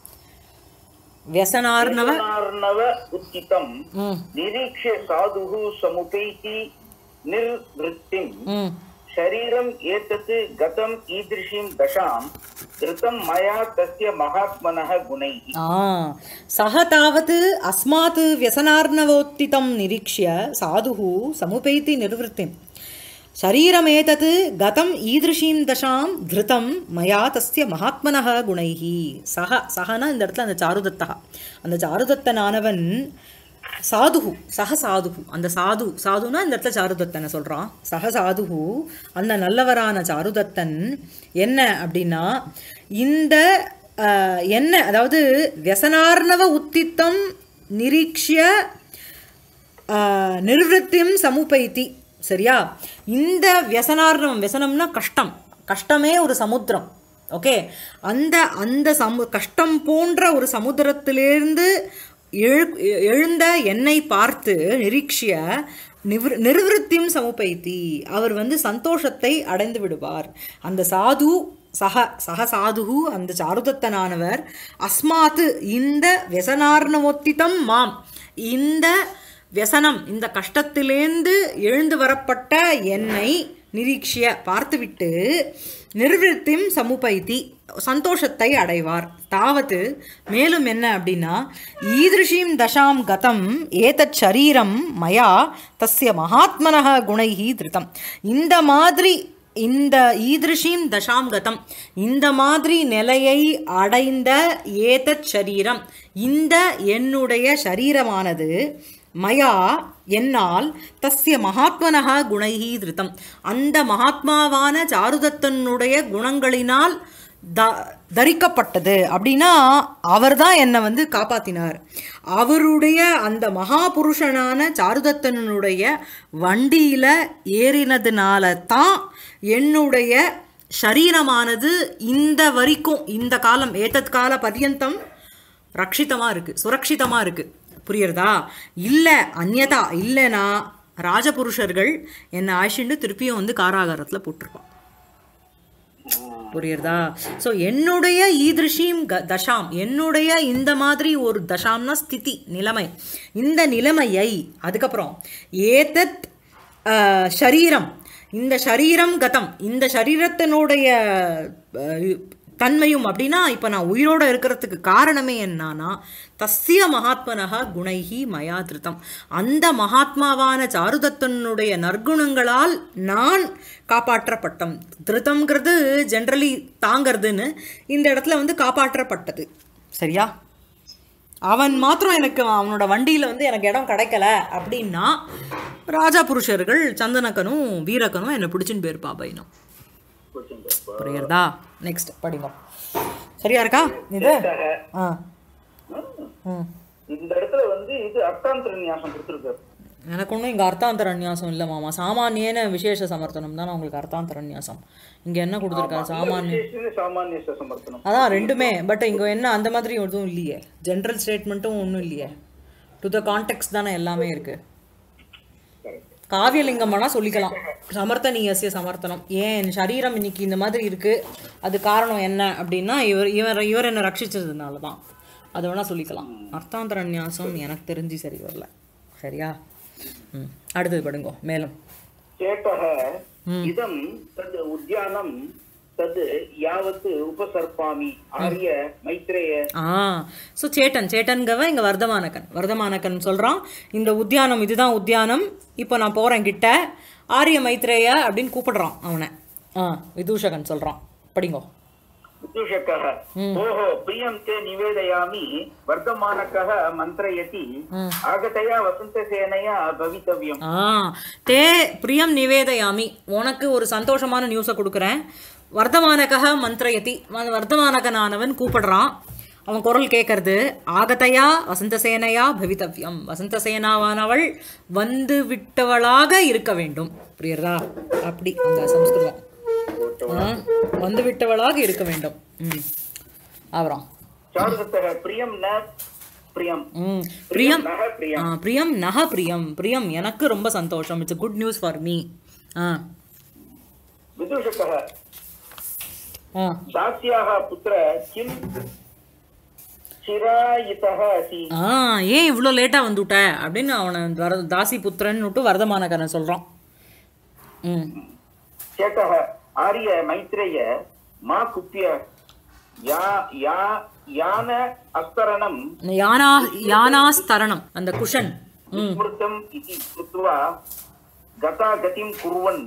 व्यसनार्णव व्यसनार्णव उत्थितम् ம் निरीक्ष्य साधुः समुपैति निर्वृत्तिम् ம் शरीरम् एतत् गतम् ईदृशीं दशां धृतं मया तस्य महात्मनः गुणैः आ सः तावत् अस्मात् व्यसनार्णवोत्थितं निरीक्ष्य साधुः समुपैति निर्वृत्तिं शरीरमेतत् गतम् ईदृशीं दशां धृतं मया तस्य महात्मनः गुणैः सः சஹனா இந்த இடத்துல அந்த சாருதத்தா அந்த சாருதத்தனானவன் சாதுகு சக சாதுகு அந்த சாது சாதுனா இந்த இடத்துல சாருதத்தனை சொல்கிறான் சக சாதுகு அந்த நல்லவரான சாருதத்தன் என்ன அப்படின்னா இந்த ஆஹ், என்ன அதாவது व्यसनार्णव உத்தித்தம் நிரீக்ஷிய ஆஹ், நிர்வൃத்திம் சமுபைத்தி சரியா இந்த व्यसनार्णவம் व्यसனம்னா கஷ்டம் கஷ்டமே ஒரு சமுத்திரம் ஓகே அந்த அந்த சமு கஷ்டம் போன்ற ஒரு சமுத்திரத்திலிருந்து எழு எழுந்த என்னை பார்த்து நிரீக்ஷிய நிவிரு நிர்வൃத்திம் சமுபைத்தி அவர் வந்து சந்தோஷத்தை அடைந்து விடுவார் அந்த சாது சக சக சாதுகு அந்த சாருதத்தனானவர் அஸ்மாத்து இந்த व्यसनार्णவோத்திதம் மாம் இந்த व्यसனம் இந்த கஷ்டத்திலேந்து எழுந்து வரப்பட்ட என்னை நிரீக்ஷிய பார்த்துவிட்டு நிர்வൃத்திம் சமுபைத்தி சந்தோஷத்தை அடைவார் தாவது மேலும் என்ன அப்படின்னா ஈதிருஷீம் தசாம் கதம் ஏதத் சரீரம் மயா தஸ்ய மகாத்மனः குணைஹி திருத்தம் இந்த மாதிரி இந்த ஈதிருஷீம் தசாம் கதம் இந்த மாதிரி நிலையை அடைந்த ஏதத் சரீரம் இந்த என்னுடைய சரீரமானது மயா என்னால் தஸ்ய மகாத்மனக குணைஹி திருத்தம் அந்த மகாத்மாவான சாருதத்தனுடைய குணங்களினால் த தரிக்கப்பட்டது அப்படின்னா அவர்தான் என்னை வந்து காப்பாத்தினார் அவருடைய அந்த மகாபுருஷனான சாருதத்தனுடைய வண்டியில ஏறினதுனால தான் என்னுடைய சரீரமானது இந்த வரைக்கும் இந்த காலம் ஏத்தத் கால பர்யந்தம் ரக்ஷிதமாக இருக்குது சுரக்ஷிதமாக இருக்குது புரியுறதா இல்லை அந்யதா இல்லைனா ராஜபுருஷர்கள் என்னை ஆஷிண்டு திருப்பியும் வந்து காராகாரத்தில் போட்டிருப்பான் புரியுறதா ஸோ என்னுடைய ஈதிருஷீம் க தசாம் என்னுடைய இந்த மாதிரி ஒரு தசாம்னா ஸ்திதி நிலைமை இந்த நிலைமையை அதுக்கப்புறம் ஏதத் அஹ், ஷரீரம் இந்த ஷரீரம் கதம் இந்த சரீரத்தினுடைய அஹ், தன்மையும் அப்படின்னா இப்போ நான் உயிரோட இருக்கிறதுக்கு காரணமே என்னன்னா தஸ்ய மகாத்மனக குணைஹி மயா திருத்தம் அந்த மகாத்மாவான சாருதத்தனுடைய நற்குணங்களால் நான் காப்பாற்றப்பட்டோம் திருத்தம்ங்கிறது ஜென்ரலி தாங்கிறதுன்னு இந்த இடத்துல வந்து காப்பாற்றப்பட்டது சரியா அவன் மாத்திரம் எனக்கு அவனோட வண்டியில் வந்து எனக்கு இடம் கிடைக்கல அப்படின்னா ராஜா புருஷர்கள் சந்தனக்கனும் வீரக்கனும் என்னை பிடிச்சின்னு போயிருப்பா பையனும் புரியுறதா நெக்ஸ்ட் படிங்க சரியா இருக்கா இது ஆ ம் இந்த இடத்துல வந்து இது அர்த்தாந்தர நியாசம் கொடுத்துருக்காரு எனக்கு ஒன்றும் இங்கே அர்த்தாந்தர நியாசம் இல்லை மாமா சாமானியன விசேஷ சமர்த்தனம் தானே உங்களுக்கு அர்த்தாந்தர நியாசம் இங்கே என்ன கொடுத்துருக்கா சாமானிய விசேஷ சாமானிய சமர்த்தனம் அதான் ரெண்டுமே பட் இங்கே என்ன அந்த மாதிரி எதுவும் இல்லையே ஜென்ரல் ஸ்டேட்மெண்ட்டும் ஒன்றும் இல்லையே டு த கான்டெக்ட் தானே எல்லாமே இருக்குது காவியலிங்கம்னா சொல்லிக்கலாம் சமர்த்தனீயசிய சமர்த்தனம் ஏன் என் சரீரம் இன்னைக்கு இந்த மாதிரி இருக்கு அது காரணம் என்ன அப்படின்னா இவர் இவர் இவர் என்னை ரட்சிச்சதுனால தான் அது வேணா சொல்லிக்கலாம் அர்த்தாந்தர நியாசம் எனக்கு தெரிஞ்சு சரி வரல சரியா ம் அடுத்தது படுங்கோ மேலும் சேட்டः இதம் தத் உத்யானம் தத் யாவத் உபசர்ப்பாமி ஆரிய மைத்ரேய ஆ ஸோ சேட்டன் சேட்டன்கவ இங்கே வர்தமானக்கன் வர்தமானக்கன் சொல்கிறான் இந்த உத்தியானம் இதுதான் உத்தியானம் இப்போ நான் போகிறேன் கிட்ட ஆரிய மைத்ரேய அப்படின்னு கூப்பிடுறான் அவனை ஆ விதூஷகன் சொல்கிறான் படிங்கோ विदूषकः भोः प्रियं ते निवेदयामि वर्धमानकः मन्त्रयति आगतया वसन्तसेनया भवितव्यम् ஆ தே பிரியம் நிவேதயாமி உனக்கு ஒரு சந்தோஷமான நியூஸை கொடுக்குறேன் வர்த்தமானகः மந்திரயதி வ- வர்த்தமானகனானவன் கூப்பிடுறான் அவன் குரல் கேட்கறது ஆகதையா வசந்தசேனையா பவித்தவ்யம் வசந்தசேனாவானவள் வந்து விட்டவளாக இருக்க வேண்டும் புரியுறதா அப்படி அந்த சம்ஸ்கிருதம் ஆ, வந்து விட்டவளாக இருக்க வேண்டும் ம் அப்புறம் चारुदत्तः प्रियं न प्रियं ம் பிரியம் नः प्रियं ஆ பிரியம் நக பிரியம் பிரியம் எனக்கு ரொம்ப சந்தோஷம் it's good news for me ஆ विदूषकः ஆ दास्याः पुत्र किं चिरायितः असि ஆ ஏன் இவ்வளோ லேட்டாக வந்துவிட்ட அப்படின்னு அவனை வர தாசி புத்திரன் விட்டு வரதமானகரன் சொல்கிறான் ம் चेतः आर्य मैत्रेय मा कुप्य या या यान अस्तरणं யானா யானாஸ்தரணம் அந்த குஷன் ம் स्मृतम् इति कृत्वा गतागतिं कुर्वन्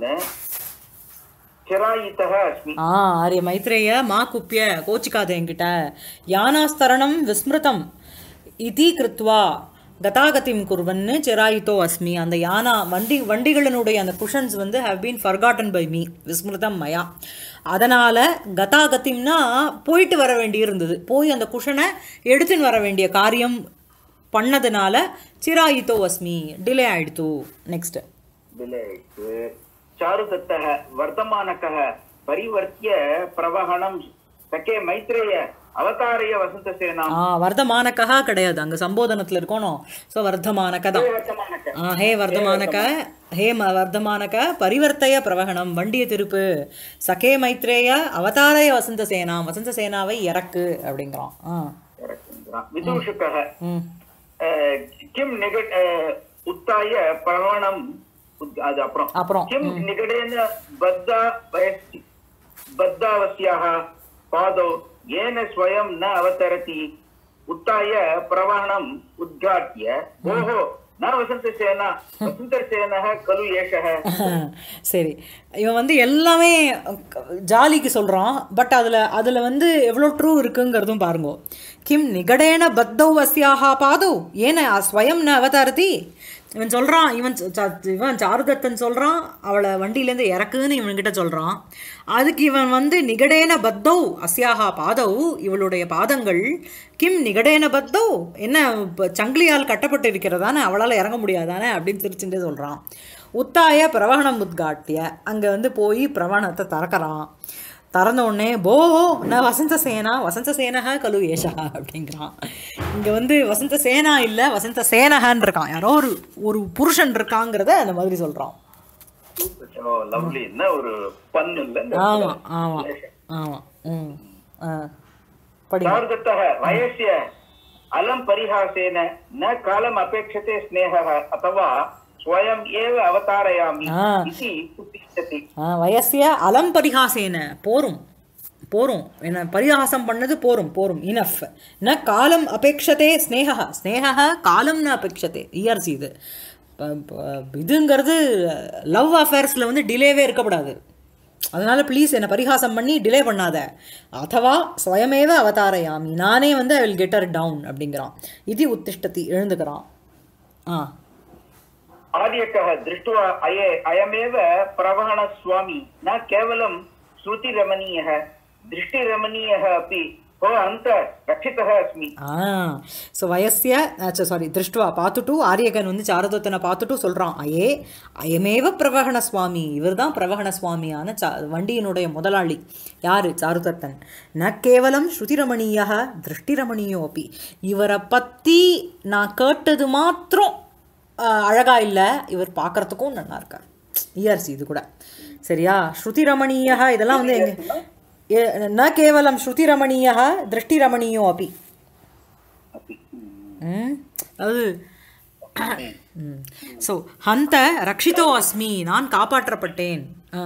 चिरायितः अस्मि ஆ ஆரிய மைத்ரேய மா குப்பிய கோச்சிக்காத என்கிட்ட யானாஸ்தரணம் விஸ்மிருதம் இதி கிருத்வா கதாகதிம் குர்வன்னு சிராயித்தோ அஸ்மி அந்த யானா வண்டி வண்டிகளினுடைய அந்த குஷன்ஸ் வந்து have been forgotten by me விஸ்மிருதம் மயா அதனால் கதாகத்திம்னா போயிட்டு வர வேண்டி இருந்தது போய் அந்த குஷனை எடுத்துன்னு வர வேண்டிய காரியம் பண்ணதுனால சிராயித்தோ அஸ்மி டிலே ஆயிடுத்து நெக்ஸ்ட் विलयत् चारुदत्तः वर्तमानकः परिवर्त्य प्रवहणं सखे मैत्रेय अवतारय वसन्तसेनां ஆ வர்த்தமானக்கா கிடையாது அங்கே சம்போதனத்தில் இருக்கணும் ஸோ வர்த்தமானக தான் वर्तमानक ஆ ஹே வர்த்தமானக ஹே ம வர்த்தமானக பரிவர்த்தய பிரவகணம் வண்டிய திருப்பு சகே மைத்ரேய அவதாரய வசந்த சேனா வசந்த சேனாவை இறக்கு அப்படிங்கிறான் ஆ विदूषकः ம் अ, किं निकट अ, उत्थाय प्रवणं उद्- அது அப்புறம் அப்புறம் किं निकटेन बद्धा वयसि बद्धावस्याः पादौ येन स्वयं न अवतरति उत्थाय प्रवहणम् उद्घाट्य भोः न वसन्तसेना वसन्तसेनः खलु एषः சரி இவன் வந்து எல்லாமே ஜாலிக்கு சொல்கிறான் பட் அதில் அதில் வந்து எவ்வளோ ட்ரூ இருக்குங்கிறதும் பாருங்க கிம் நிகடேன பத்தௌ அஸ்யாஹா பாதௌ ஏன ஸ்வயம் ந அவதாரதி இவன் சொல்கிறான் இவன் ச- ச- இவன் சாருதத்தன் சொல்கிறான் அவளை வண்டியிலேருந்து இறக்குன்னு இவன்கிட்ட சொல்கிறான் அதுக்கு இவன் வந்து நிகடேன பத்தௌ அஸ்யாஹா பாதௌ இவளுடைய பாதங்கள் கிம் நிகடேன பத்தௌ என்ன இப்போ சங்கிலியால் கட்டப்பட்டு இருக்கிறதானே அவளால் இறங்க முடியாதானே அப்படின்னு சிரிச்சுட்டே சொல்கிறான் உத்தாய பிரவணம் உத்காட்டிய அங்கே வந்து போய் பிரவணத்தை திறக்கிறான் திறந்த உடனே போ நான் வசந்த சேனா வசந்த சேனக கலு ஏஷா அப்படிங்கிறான் இங்கே வந்து வசந்த சேனா இல்லை வசந்த சேனகன்னு இருக்கான் யாரோ ஒரு ஒரு புருஷன் இருக்காங்கிறத அந்த மாதிரி சொல்கிறான் ஓ லவ்லி என்ன ஒரு பன் இல்ல இந்த ஆமாம் ஆமாம் ஆமாம் ம் ஆ படி सार्धतः वयस्य अलं परिहासेन न कालम् अपेक्षते स्नेहः अथवा स्वयम् एव अवतारयामि आ. इति उत्तिष्ठति ஆ வயசிய அலம் பரிகாசேன போரும் போரும் என்ன பரிகாசம் பண்ணது போரும் போரும் இனஃப் ந காலம் அபேட்சதே ஸ்னேகா ஸ்னேகா காலம் ந அபேட்சதே இயர்ஸ் இது ப- ப- இதுங்கிறது லவ் அஃபேர்ஸில் வந்து டிலேவே இருக்கக்கூடாது அதனால ப்ளீஸ் என்னை பரிகாசம் பண்ணி டிலே பண்ணாத அதவா ஸ்வயமேவ அவதாரயாமி நானே வந்து ஐ வில் கெட்டர் டவுன் அப்படிங்கிறான் இது உத்திஷ்டத்தி எழுந்துக்கிறான் ஆ आर्यकः दृष्ट्वा अये अयमेव प्रवहणस्वामी न केवलं श्रुतिरमणीयः दृष्टिरमणीयः अपि हो अन्त रक्षितः अस्मि ஆ ஸோ வயசிய சாரி திருஷ்டுவா பார்த்துட்டு ஆரியகன் வந்து சாரதத்தனை பார்த்துட்டு சொல்கிறான் அயே அயமேவ பிரவகண சுவாமி இவர் தான் பிரவகண சுவாமியான சா வண்டியினுடைய முதலாளி யார் சாருதத்தன் ந கேவலம் ஸ்ருதிரமணீய திருஷ்டிரமணியோ அப்படி இவரை பற்றி நான் கேட்டது மாத்திரம் ஆ, அழகா இல்லை இவர் பார்க்கறதுக்கும் நல்லா இருக்கார் இயர்ஸ் இது கூட சரியா ஸ்ருதிரமணீய இதெல்லாம் வந்து எங்க ஏ- ந கேவலம் ஸ்ருதிரமணீய திருஷ்டிரமணீயோ அப்படி अपि ம் அது ஸோ ஹந்த ரக்ஷிதோ அஸ்மி நான் காப்பாற்றப்பட்டேன் ஆ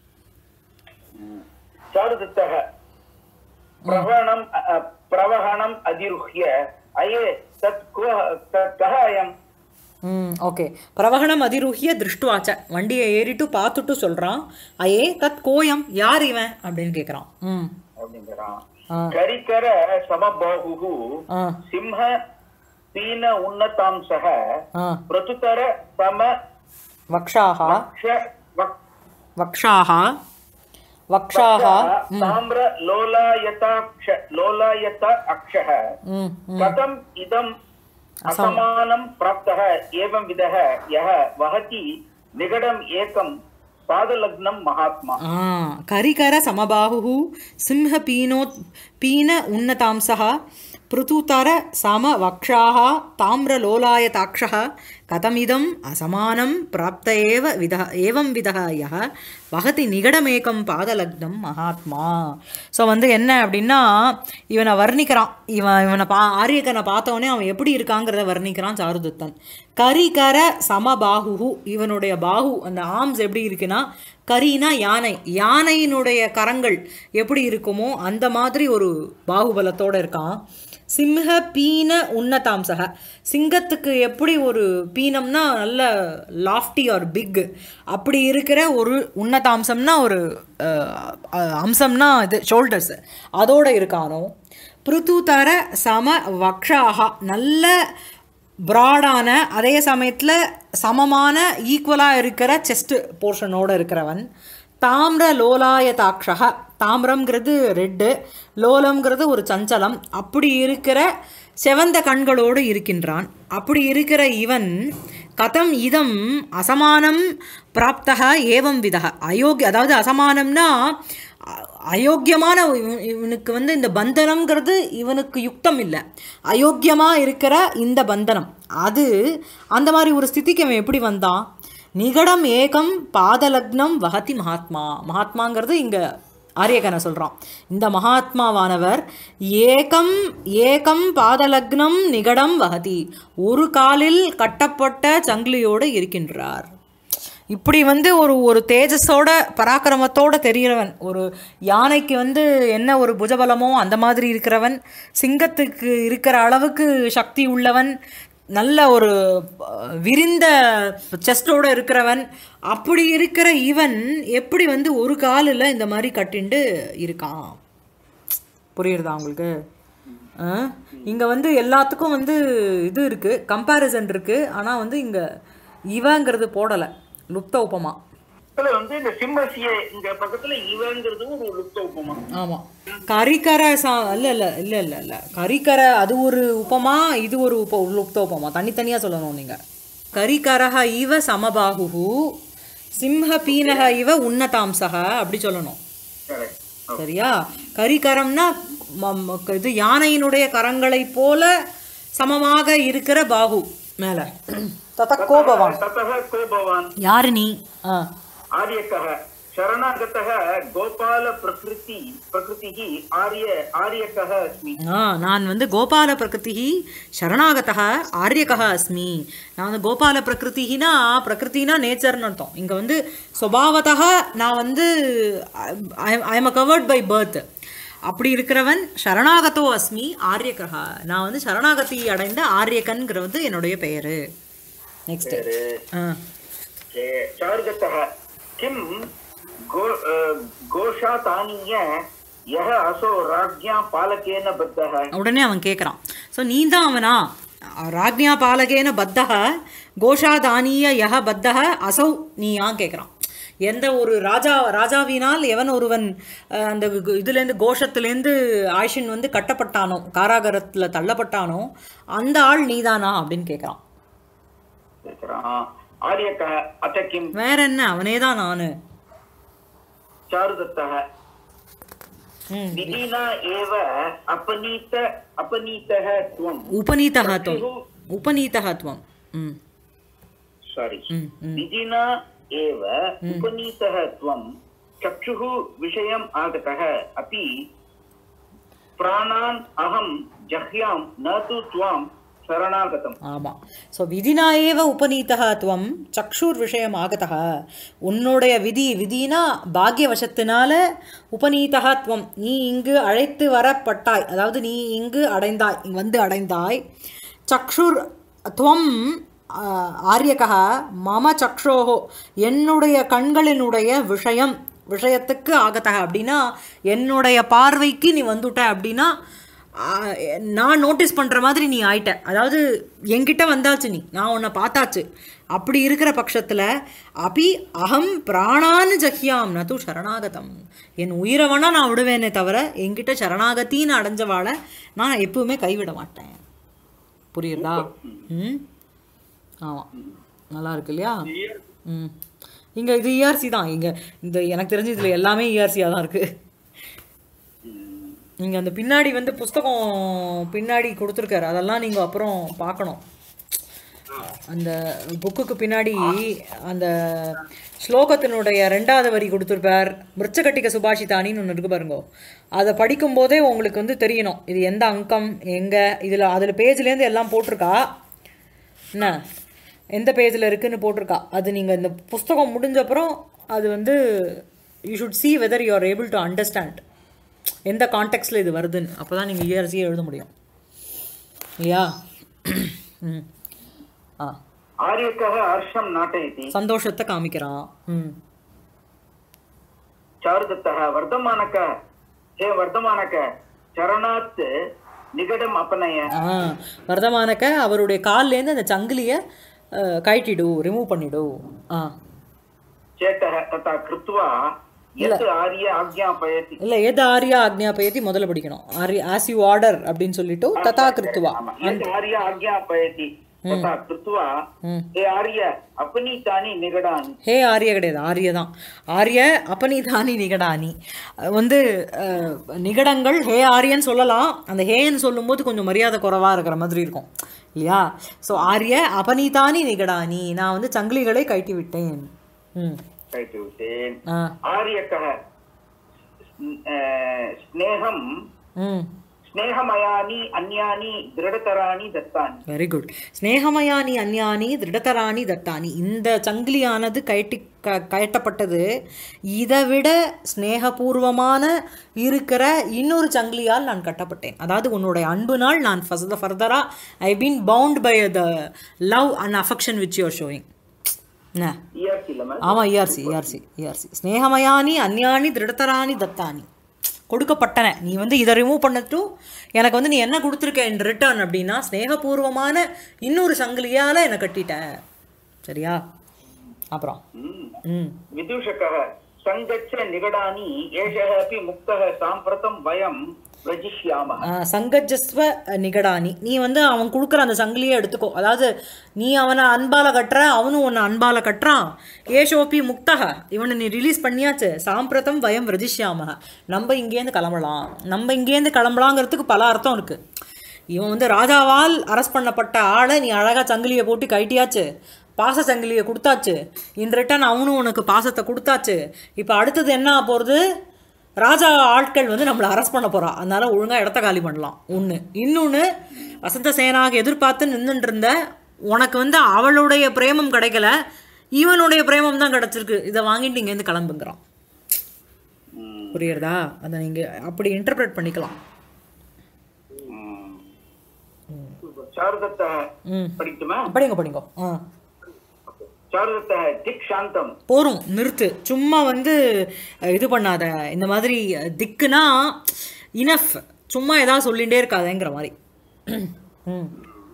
चारुदत्तः प्रवहणम् अ- अ- प्रवहणम् अधिरुह्य अये तत् को तत् कः अयम् ம் ஓகே பிரவகணம் அதிரூஹிய திருஷ்டுவாச்ச வண்டியை ஏறிட்டு பார்த்துட்டு சொல்கிறான் அயே தத் கோயம் யார் இவன் அப்படின்னு கேட்குறான் ம் ओ அப்படிங்கிறான் ஆ கரிகர சமபாகு ஆ சிம்ஹ பீன உன்னதாம்சக ஆ பிரதுதர சம வக்ஷாः க்ஷ வக்- வக்ஷாः வக்ஷாः தாமிர லோலாயதாக்ஷ லோலாயத அக்ஷः ம் ம் கதம் இதம் அசமானம் பிராப்தः एवं विधः यः वहति निगडम् एकं पादलग्नं महात्मा ஆ கரிகர சமபாகுः சிம்ஹபீனோ பீன உன்னதாம்சः पृथुतर समवक्षाः ताम्रलोलायताक्षः कथमिदम् असमानं प्राप्त एव विधः एवं विधः यः வகதி நிகடமேகம் பாதலக்னம் மகாத்மா ஸோ வந்து என்ன அப்படின்னா இவனை வர்ணிக்கிறான் இவன் இவனை பா ஆரியக்கனை பார்த்தவொடனே அவன் எப்படி இருக்காங்கிறத வர்ணிக்கிறான் சாருதத்தன் கரிகர சமபாகு இவனுடைய பாகு அந்த ஆர்ம்ஸ் எப்படி இருக்குன்னா கரினா யானை யானையினுடைய கரங்கள் எப்படி இருக்குமோ அந்த மாதிரி ஒரு பாகுபலத்தோட இருக்கான் சிம்ஹ பீன உன்னதாம்சக சிங்கத்துக்கு எப்படி ஒரு பீனம்னா நல்ல லாஃப்டி ஆர் பிக் அப்படி இருக்கிற ஒரு உன்னதாம்சம்னா ஒரு அஹ், அஹ், அம்சம்னா இது ஷோல்டர்ஸ் அதோட இருக்கானோ பிருத்துதர சம வக்ஷாகா நல்ல ப்ராடான அதே சமயத்தில் சமமான ஈக்குவலாக இருக்கிற செஸ்ட் போர்ஷனோட இருக்கிறவன் தாமிர லோலாயதாட்சக தாமிரம்ங்கிறது ரெட்டு லோலம்ங்கிறது ஒரு சஞ்சலம் அப்படி இருக்கிற செவந்த கண்களோடு இருக்கின்றான் அப்படி இருக்கிற இவன் கதம் இதம் அசமானம் பிராப்தக ஏவம் விதக அயோக்கிய அதாவது அசமானம்னா அ- அயோக்கியமான இவ- இவனுக்கு வந்து இந்த பந்தனம்ங்கிறது இவனுக்கு யுக்தம் இல்லை அயோக்கியமாக இருக்கிற இந்த பந்தனம் அது அந்த மாதிரி ஒரு ஸ்திதிக்கு அவன் எப்படி வந்தான் நிகடம் ஏகம் பாதலக்னம் வகதி மகாத்மா மகாத்மாங்கிறது இங்கே ஆரியகனை சொல்கிறான் இந்த மகாத்மாவானவர் ஏகம் ஏகம் பாதலக்னம் நிகடம் வகதி ஒரு காலில் கட்டப்பட்ட சங்கிலியோடு இருக்கின்றார் இப்படி வந்து ஒரு ஒரு தேஜஸோட பராக்கிரமத்தோட தெரிகிறவன் ஒரு யானைக்கு வந்து என்ன ஒரு புஜபலமோ அந்த மாதிரி இருக்கிறவன் சிங்கத்துக்கு இருக்கிற அளவுக்கு சக்தி உள்ளவன் நல்ல ஒரு அஹ், விரிந்த செஸ்டோட இருக்கிறவன் அப்படி இருக்கிற இவன் எப்படி வந்து ஒரு காலில் இந்த மாதிரி கட்டிண்டு இருக்கான் புரியுறதா உங்களுக்கு இங்கே வந்து எல்லாத்துக்கும் வந்து இது இருக்குது கம்பேரிசன் இருக்குது ஆனால் வந்து இங்கே இவங்கிறது போடலை லுப்த உபமா இதுல வந்து இந்த சிம்மசிய இங்க பக்கத்துல இவங்கிறது ஒரு லுப்த உப்பமா ஆமாம் கரிக்கரை சா இல்லை இல்லை இல்லை இல்லை இல்லை கரிக்கரை அது ஒரு உபமா இது ஒரு உப லுப்த உபமா தனித்தனியாக சொல்லணும் நீங்கள் கரிகரஹ இவ சமபாகு சிம்ஹ பீனக இவ உன்னதாம்சக அப்படி சொல்லணும் Correct. சரியா கரிகரம்னா ம- ம- இது யானையினுடைய கரங்களைப் போல சமமாக இருக்கிற பாகு மேல ததக்கோ பவான் ततः को भवान् யாரு நீ ஆ आर्यकः शरणागतः गोपाल प्रकृति प्रकृतिः आर्य आर्यकः अस्मि ஆ நான் வந்து கோபால பிரகிருதி சரணாகதः ஆரியகः அஸ்மி நான் வந்து கோபால பிரகிருதினா பிரகிருத்தினா நேச்சர்னு அர்த்தம் இங்கே வந்து சுபாவத்தக நான் வந்து I am covered by birth அப்படி இருக்கிறவன் சரணாகதோ அஸ்மி ஆரியகः நான் வந்து சரணாகதி அடைந்த ஆரியகன்கிறது என்னுடைய பெயர் நெக்ஸ்ட் ஆ ए, चारुगतः किं गो अ, गोशात् आनीय यः असौ राज्ञा पालकेन बद्धः உடனே அவன் கேட்குறான் ஸோ நீ தான் அவனா ராஜ்ஞா பாலகேன பத்தக கோஷாதானிய யக பத்தக அசௌ நீயான் கேட்குறான் எந்த ஒரு ராஜா ராஜாவினால் எவன் ஒருவன் அஹ், அந்த கு- இதுலேருந்து கோஷத்துலேருந்து ஆயிஷன் வந்து கட்டப்பட்டானோ காராகரத்தில் தள்ளப்பட்டானோ அந்த ஆள் நீதானா அப்படின்னு கேட்குறான் आर्यकः अथ किं வேற என்ன அவனே தான் நான் चारुदत्तः ம் विधिना एव अपनीत अपनीतः त्वम् உபநீதः துவம் உபநீதः துவம் ம் सारी ம் ம் विधिना एव उपनीतः त्वं चक्षुः विषयम् आगतः अपि प्राणान् अहं जह्यां न तु त्वां शरणागतम् ஆமாம் ஸோ விதினா ஏவ உபநீதः துவம் சக்ஷுர் விஷயம் ஆகதः உன்னுடைய விதி விதினா பாக்யவசத்தினால உபநீதः துவம் நீ இங்கு அழைத்து வரப்பட்டாய் அதாவது நீ இங்கு அடைந்தாய் இங்கு வந்து அடைந்தாய் சக்ஷுர் துவம் ஆரியகா மம சக்ஷோஹோ என்னுடைய கண்களினுடைய விஷயம் விஷயத்துக்கு ஆகத்தக அப்படின்னா என்னுடைய பார்வைக்கு நீ வந்துட்ட அப்படின்னா ஆ, நான் நோட்டீஸ் பண்ணுற மாதிரி நீ ஆயிட்ட அதாவது என்கிட்ட வந்தாச்சு நீ நான் உன்னை பார்த்தாச்சு அப்படி இருக்கிற பட்சத்தில் அபி அகம் பிராணான்னு ஜஹ்யாம் நது சரணாகதம் என் உயிரை வேணா நான் விடுவேனே தவிர என்கிட்ட சரணாகத்தின்னு அடைஞ்சவாளை நான் எப்பவுமே கைவிட மாட்டேன் புரியுதா ம் ஆமாம் நல்லா இருக்கு இல்லையா ம் இங்கே இது இஆர்சி தான் இங்கே இந்த எனக்கு தெரிஞ்சு இதில் எல்லாமே இஆர்சியாக தான் இருக்குது நீங்கள் அந்த பின்னாடி வந்து புஸ்தகம் பின்னாடி கொடுத்துருக்காரு அதெல்லாம் நீங்கள் அப்புறம் பார்க்கணும் அந்த புக்குக்கு பின்னாடி அந்த ஸ்லோகத்தினுடைய ரெண்டாவது வரி கொடுத்துருப்பார் மிருச்சகட்டிக சுபாஷிதானின்னு ஒன்று இருக்கு பாருங்க அதை படிக்கும்போதே உங்களுக்கு வந்து தெரியணும் இது எந்த அங்கம் எங்கே இதில் அதில் பேஜ்லேருந்து எல்லாம் போட்டிருக்கா என்ன எந்த பேஜில் இருக்குன்னு போட்டிருக்கா அது நீங்கள் இந்த புஸ்தகம் முடிஞ்ச அப்புறம் அது வந்து you should see whether you are able to understand எந்த கான்டெக்ட்ல இது வருதுன்னு அப்போ தான் நீங்கள் இயர்ஸியே எழுத முடியும் இல்லையா ம் ஆ आर्यकः हर्षं नाटयति சந்தோஷத்தை காமிக்கிறான் ம் चारुदत्तः वर्धमानक हे वर्धमानक चरणात् निकटम् अपनय ஆ வர்தமானக்க அவருடைய கால்லேருந்து அந்த சங்கிலியை அஹ், கழட்டிடு ரிமூவ் பண்ணிடு ஆ चेतः तथा कृत्वा यत् आर्य आज्ञापयति இல்லை எது ஆர்யா ஆக்ஞாபயத்தி முதல்ல படிக்கணும் ஆர்ய ஆஸ் யூ ஆர்டர் அப்படின்னு சொல்லிட்டு ததா கிருத்துவா आम, यत् आर्य आज्ञापयति तथा कृत्वा हे आर्य अपनीतानि निगडानि ஹே ஆரிய கிடையாது ஆரிய தான் ஆரிய அப்பனி தானி நிகடானி அஹ் வந்து அஹ், நிகடங்கள் ஹே ஆரியன்னு சொல்லலாம் அந்த ஹேன்னு சொல்லும்போது கொஞ்சம் மரியாதை குறைவாக இருக்கிற மாதிரி இருக்கும் இல்லையா ஸோ ஆரிய அபனிதானி நிகடானி நான் வந்து சங்கிலிகளை கழட்டி விட்டேன் ம் कैटुतेन् ஆ आर्यकः स्न- अ, स्नेहं ம் स्नेहमयानि अन्यानि दृढतराणि दत्तानि வெரி குட் ஸ்னேகமயானி அந்யானி திருடதராணி தத்தானி இந்த சங்கிலியானது கயட்டி க கயட்டப்பட்டது இதை விட ஸ்னேகபூர்வமான இருக்கிற இன்னொரு சங்கிலியால் நான் கட்டப்பட்டேன் அதாவது உன்னுடைய அன்புனால் நான் ஃபர்ஸ்ட் ஃபர்தராக I been bound by the love and affection which you're showing என்ன ERC லெமன் ஆமாம் இஆர்சி இஆர்சி இஆர்சி ஸ்னேகமயானி அந்யானி திருடத்தராணி தத்தானி கொடுக்கப்பட்டன நீ வந்து இதை ரிமூவ் பண்ணட்டும் எனக்கு வந்து நீ என்ன கொடுத்துருக்க இன் ரிட்டர்ன் அப்படின்னா ஸ்னேகபூர்வமான இன்னொரு சங்கிலியால் என்னை கட்டிட்ட சரியா அப்புறம் ம் विदूषकः सङ्गच्छ निगडानि एषः अपि मुक्तः साम्प्रतं वयं व्रजिष्यामः ஆ, சங்கஜஸ்வ நிகடானி நீ வந்து அவன் கொடுக்குற அந்த சங்கிலியை எடுத்துக்கோ அதாவது நீ அவனை அன்பால கட்டுற அவனும் உன்னை அன்பால கட்டுறான் ஏஷோபி முக்தக இவனை நீ ரிலீஸ் பண்ணியாச்சு சாம்பிரதம் வயம் விரஜிஷ்யாமக நம்ம இங்கேருந்து கிளம்பலாம் நம்ம இங்கேருந்து கிளம்பலாங்கிறதுக்கு பல அர்த்தம் இருக்கு இவன் வந்து ராஜாவால் அரஸ்ட் பண்ணப்பட்ட ஆளை நீ அழகா சங்கிலியை போட்டு கழட்டியாச்சு பாச சங்கிலியை கொடுத்தாச்சு இன் ரிட்டன் அவனும் உனக்கு பாசத்தை கொடுத்தாச்சு இப்போ அடுத்தது என்ன ஆக போகிறது ராஜா ஆட்கள் வந்து நம்மளை அரெஸ்ட் பண்ண போறா அதனால ஒழுங்கா இடத்த காலி பண்ணலாம் ஒன்று இன்னொன்று வசந்த சேனாக எதிர்பார்த்து நின்றுட்டு இருந்த உனக்கு வந்து அவளுடைய பிரேமம் கிடைக்கல இவனுடைய பிரேமம் தான் கிடைச்சிருக்கு இதை வாங்கிட்டு இங்கேருந்து கிளம்புங்கிறான் புரியுறதா அதை நீங்கள் அப்படி இன்டர்பிரேட் பண்ணிக்கலாம் चारुदत्तः ம் படிக்குமா படிங்க படிங்க ஆ चारुदत्तः दिक् शान्तम् போரும் நிறுத்து சும்மா வந்து அஹ், இது பண்ணாத இந்த மாதிரி அஹ், திக்குனா இனஃப் சும்மா ஏதாவது சொல்லிகிட்டே இருக்காதேங்கிற மாதிரி ம்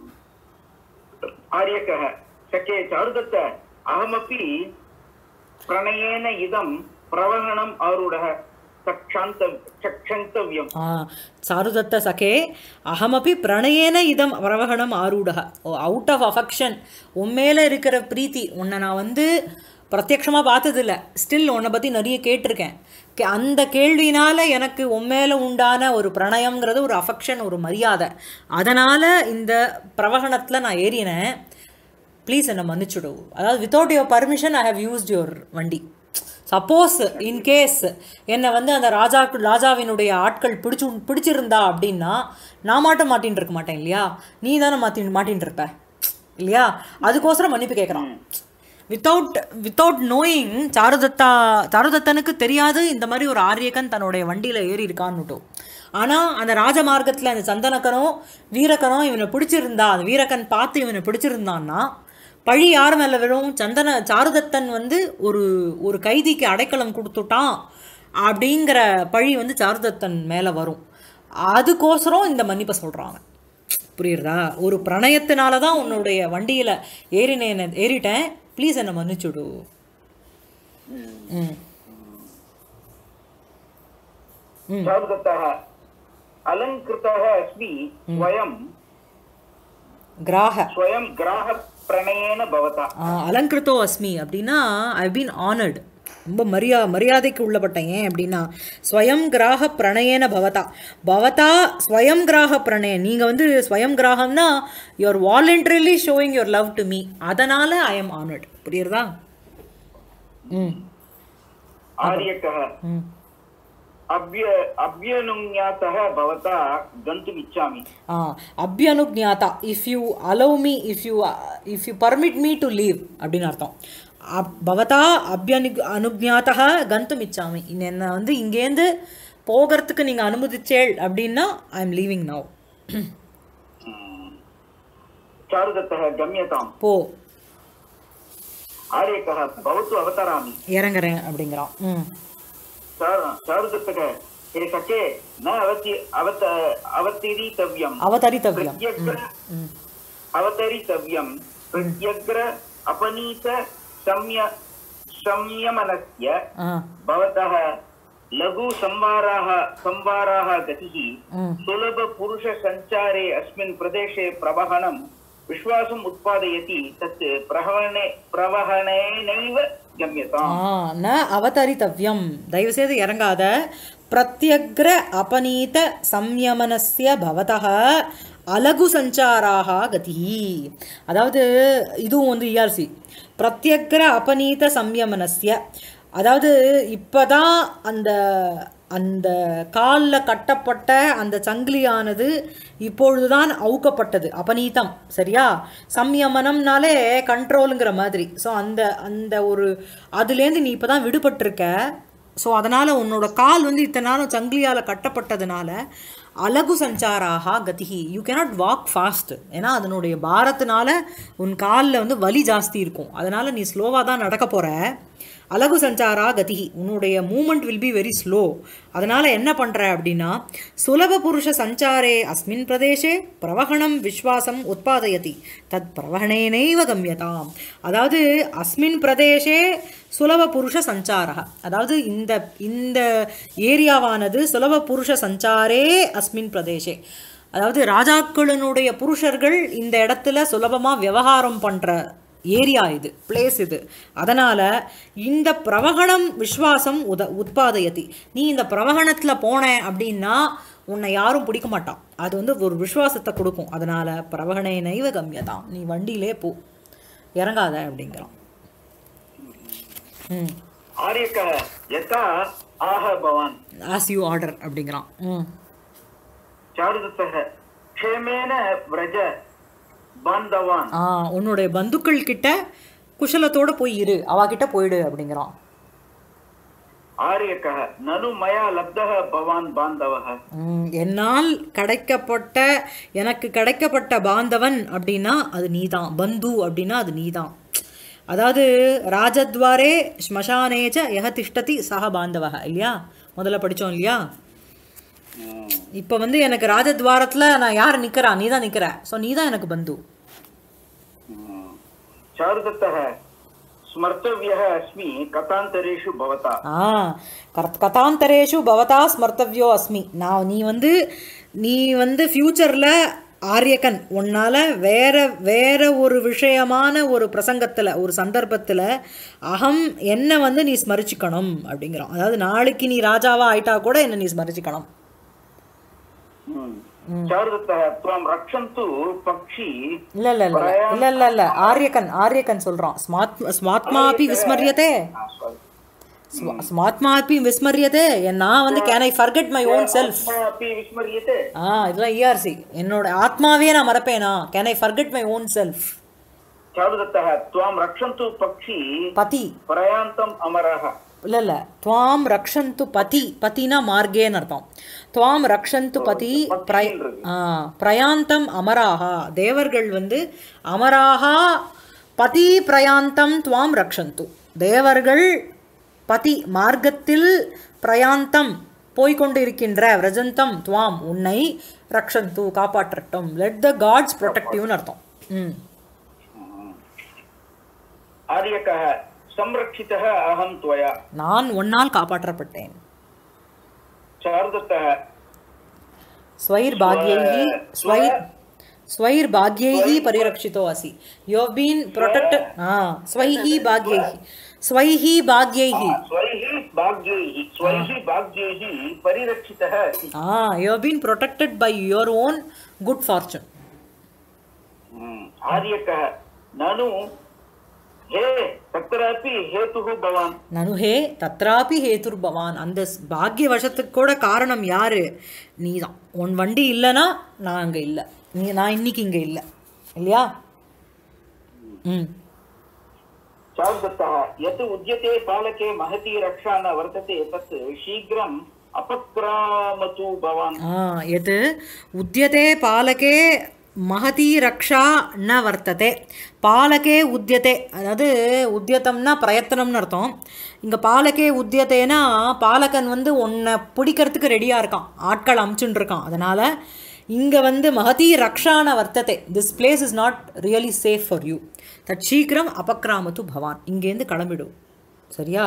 आर्यकः सखे चारुदत्त अहमपि प्रणयेन इदं प्रवहणम् आरूढः चक्षान्त चक्षन्तव्यम् ஆ சாருதத்த சகே அகமபி பிரணயேன இதம் பிரவகணம் ஆரூடக அவுட் ஆஃப் அஃபெக்ஷன் உண்மையில இருக்கிற பிரீத்தி உன்னை நான் வந்து பிரத்யக்ஷமாக பார்த்ததில்ல ஸ்டில் உன்னை பற்றி நிறைய கேட்டிருக்கேன் கே- அந்த கேள்வினால எனக்கு உண்மையில உண்டான ஒரு பிரணயம்ங்கிறது ஒரு அஃபெக்ஷன் ஒரு மரியாதை அதனால் இந்த பிரவகணத்தில் நான் ஏறினேன் ப்ளீஸ் என்னை மன்னிச்சுடு அதாவது without your permission I have used your வண்டி சப்போஸ் இன்கேஸ் என்னை வந்து அந்த ராஜா ராஜாவினுடைய ஆட்கள் பிடிச்சு பிடிச்சிருந்தா அப்படின்னா நான் மாட்டம் மாட்டின்னு இருக்க மாட்டேன் இல்லையா நீ தானே மாட்டி மாட்டின்னு இருப்ப இல்லையா அதுக்கோசரம் மன்னிப்பு கேட்குறான் வித்தவுட் வித்தவுட் நோயிங் சாருதத்தா சாருதத்தனுக்கு தெரியாது இந்த மாதிரி ஒரு ஆரியக்கன் தன்னுடைய வண்டியில் ஏறி இருக்கான்னுட்டு ஆனால் அந்த ராஜமார்க்கத்தில் அந்த சந்தனக்கனோ வீரக்கனோ இவனை பிடிச்சிருந்தா அந்த வீரக்கன் பார்த்து இவனை பிடிச்சிருந்தான்னா பழி யார் மேலே வரும் சந்தன சாருதத்தன் வந்து ஒரு ஒரு கைதிக்கு அடைக்கலம் கொடுத்துட்டான் அப்படிங்கிற பழி வந்து சாருதத்தன் மேலே வரும் அதுக்கோசரம் இந்த மன்னிப்பை சொல்கிறாங்க புரியுறதா ஒரு பிரணயத்தினால தான் உன்னுடைய வண்டியில் ஏறினேன் ஏறிட்டேன் ப்ளீஸ் என்னை மன்னிச்சுடு ம் चारुदत्तः अलङ्कृतः अस्मि स्वयं கிராக स्वयं ग्राहप्रणयेन भवता அலங்கிருத்தோ அஸ்மி அப்படின்னா ஐ பீன் ஆனர்டு ரொம்ப மரியா மரியாதைக்கு உள்ளப்பட்ட ஏன் அப்படின்னா ஸ்வயம் கிராக பிரணயன பவதா பவதா ஸ்வயம் கிராக பிரணய நீங்கள் வந்து ஸ்வயம் கிராகம்னா your voluntarily showing your love to me அதனால் ஐ எம் ஆனர்டு புரியுறதா ம் आर्यकः ம் अभ्य अभ्यनुज्ञातः भवता गन्तुमिच्छामि ஆ அபியனுஜாதா if you allow me if you if you permit me to leave அப்படின்னு அர்த்தம் அப் பவதா அபியனு அனுஜாத்தா கந்தும் இச்சாமி என்னை வந்து இங்கேருந்து போகிறதுக்கு நீங்கள் அனுமதிச்சேள் அப்படின்னா ஐ எம் லீவிங் நவ் चारुदत्तः गम्यताम् போ आर्यकः भवतु अवतरामि இறங்குறேன் அப்படிங்கிறான் ம் चारु- चारुदत्तः हे सखे न अवति अवत अवतीरितव्यम् அவதரித்தவ்யம் प्रत्यग्र अवतरितव्यं प्रत्यग्र अपनीत संय संयमनस्य ஆ भवतः लघु संवाराः संवाराः गतिः ம் सुलभ पुरुष सञ्चारे अस्मिन् प्रदेशे प्रवहनं विश्वासम् उत्पादयति तत् प्रवहणे प्रवहणेनैव गम्यताम् ஆ ந அவதரித்தவ்யம் தயவுசெய்து இறங்காத பிரத்யக்ர அபநீத சம்யமனஸ்ய பவதः அலகு சஞ்சாராக கதி அதாவது இதுவும் வந்து இஆர்சி பிரத்யக்ர அபநீத சம்யமனஸ்ய அதாவது இப்பதான் அந்த அந்த காலில் கட்டப்பட்ட அந்த சங்கிலியானது இப்பொழுதுதான் அவுக்கப்பட்டது அபநீதம் சரியா சம்யமனம்னாலே கண்ட்ரோலுங்கிற மாதிரி ஸோ அந்த அந்த ஒரு அதுலேருந்து நீ இப்போ தான் விடுபட்டிருக்க ஸோ அதனால் உன்னோட கால் வந்து இத்தனை நாளும் சங்கிலியால் கட்டப்பட்டதுனால அலகு சஞ்சாராக கதிகி யூ கேனாட் வாக் ஃபாஸ்ட் ஏன்னா அதனுடைய பாரத்தினால உன் காலில் வந்து வலி ஜாஸ்தி இருக்கும் அதனால் நீ ஸ்லோவாக தான் நடக்க போகிற அலகு சஞ்சாரா கதிகி உன்னுடைய movement will be very slow அதனால் என்ன பண்ணுற அப்படின்னா சுலப புருஷ சஞ்சாரே அஸ்மின் பிரதேசே பிரவகணம் விஸ்வாசம் உத்பாதயதி தத் பிரவகணேனைவ கம்யதாம் அதாவது அஸ்மின் பிரதேசே சுலப புருஷ சஞ்சாரா அதாவது இந்த இந்த ஏரியாவானது சுலப புருஷ சஞ்சாரே அஸ்மின் பிரதேசே அதாவது ராஜாக்களினுடைய புருஷர்கள் இந்த இடத்துல சுலபமாக விவகாரம் பண்ணுற ஏரியா இது பிளேஸ் இது அதனால் இந்த பிரவகணம் விஸ்வாசம் உத உத்பாதயதி நீ இந்த பிரவகணத்தில் போன அப்படின்னா உன்னை யாரும் பிடிக்க மாட்டான் அது வந்து ஒரு விஸ்வாசத்தை கொடுக்கும் அதனால் பிரவகணை நைவ கம்யதான் நீ வண்டியிலே போ இறங்காத அப்படிங்கிறான் ம் आर्यकः यथा आह भवान् ஆஸ் யூ ஆர்டர் அப்படிங்கிறான் ம் चारुदत्तः क्षेमेन व्रज बान्धवान् ஆ உன்னுடைய பந்துக்கள் கிட்ட குஷலத்தோட போய் இரு அவாகிட்ட போயிடு அப்படிங்கிறான் आर्यकः ननु मया लब्धः भवान् बान्धवः ம், என்னால் கிடைக்கப்பட்ட எனக்கு கிடைக்கப்பட்ட பாந்தவன் அப்படின்னா அது நீதான் பந்து அப்படின்னா அது நீதான் அதாவது ராஜத்வாரே ஸ்மசானேச்ச யக திஷ்டதி சக பாந்தவக இல்லையா முதல்ல படித்தோம் இல்லையா இப்போ வந்து எனக்கு ராஜத்வாரத்தில் நான் யார் நிற்கிறா நீ தான் நிற்கிற ஸோ நீ தான் எனக்கு பந்து चारुदत्तः स्मर्तव्यः अस्मि कथान्तरेषु भवता ஆ கத் கதாந்தரேஷு பவதா ஸ்மர்த்தவ்யோ அஸ்மி நான் நீ வந்து நீ வந்து ஃப்யூச்சரில் ஆரியக்கன் உன்னால் வேற வேற ஒரு விஷயமான ஒரு பிரசங்கத்தில் ஒரு சந்தர்ப்பத்தில் அகம் என்ன வந்து நீ ஸ்மரிச்சுக்கணும் அப்படிங்கிறான் அதாவது நாளைக்கு நீ ராஜாவா ஆயிட்டா கூட என்ன நீ ஸ்மரிச்சுக்கணும் चारुदत्तः त्वां रक्षन्तु पक्षी இல்லை இல்லை இல்லை இல்லை இல்லை இல்லை ஆரியக்கன் ஆரியக்கன் சொல்கிறான் ஸ்மாத் ஸ்மாத்மாபி விஸ்மரியதே Ah, sorry. ஸ்வ- ஸ்மாத்மாபி விஸ்மரியதே நான் வந்து can I forget my own self अपि विस्मर्यते ஆ இதெல்லாம் இஆர்சி என்னோட ஆத்மாவே நான் மறப்பேனா can I forget my own self चारुदत्तः त्वां रक्षन्तु पक्षी பதி प्रयान्तम् अमरः இல்லை இல்லை துவாம் ரக்ஷந்து பதி பதினா மார்கேன்னு அர்த்தம் துவாம் ரக்ஷந்து பதி பிரய ஆ பிரயாந்தம் அமராகா தேவர்கள் வந்து அமராகா பதி பிரயாந்தம் துவாம் ரக்ஷந்து தேவர்கள் பதி மார்க்கத்தில் பிரயாந்தம் போய்கொண்டிருக்கின்ற விரஜந்தம் துவாம் உன்னை ரக்ஷந்து காப்பாற்றட்டும் லெட் த காட்ஸ் ப்ரொடெக்டிவ்னு அர்த்தம் ம் आर्यकः संरक्षितः अहं त्वया நான் உன்னால் காப்பாற்றப்பட்டேன் चारुदत्तः स्वैर्भाग्यैः स्वै स्वैर्भाग्यैः परिरक्षितो असि यु हव् बीन् प्रोटेक्टेड् हा स्वैः भाग्यैः स्वैः भाग्यैः स्वैः भाग्यैः स्वैः भाग्यैः परिरक्षितः अस्ति हा you have been protected by your own good fortune hmm, आर्यकः ननु हे तत्रापि हेतुः भवान् நனு ஹே தத்ராபி ஹேதுர் பவான் அந்த ஸ்- பாக்ய வசத்துக்கு கூட காரணம் யாரு நீ தான் உன் வண்டி இல்லைன்னா நான் அங்கே இல்லை நீ நான் இன்னைக்கு இங்கே இல்லை இல்லையா ம் चारुदत्तः यत् उद्यते पालके महती रक्षा न वर्तते तत् शीघ्रम् अपक्रामतु भवान् ஆ எது உத்தியதே பாலகே மகதி ரக்ஷா ந வர்த்ததே பாலகே உத்தியதே அதாவது உத்தியத்தம்னா பிரயத்தனம்னு அர்த்தம் இங்கே பாலகே உத்தியத்தேனா பாலகன் வந்து உன்னை பிடிக்கிறதுக்கு ரெடியாக இருக்கான் ஆட்கள் அமுச்சுன்னு இருக்கான் அதனால் இங்கே வந்து மகதி ரக்ஷான வர்த்ததே this place is not really safe for you that சீக்கிரம் அபக்ராமத்து பவான் இங்கேருந்து கிளம்பிடும் சரியா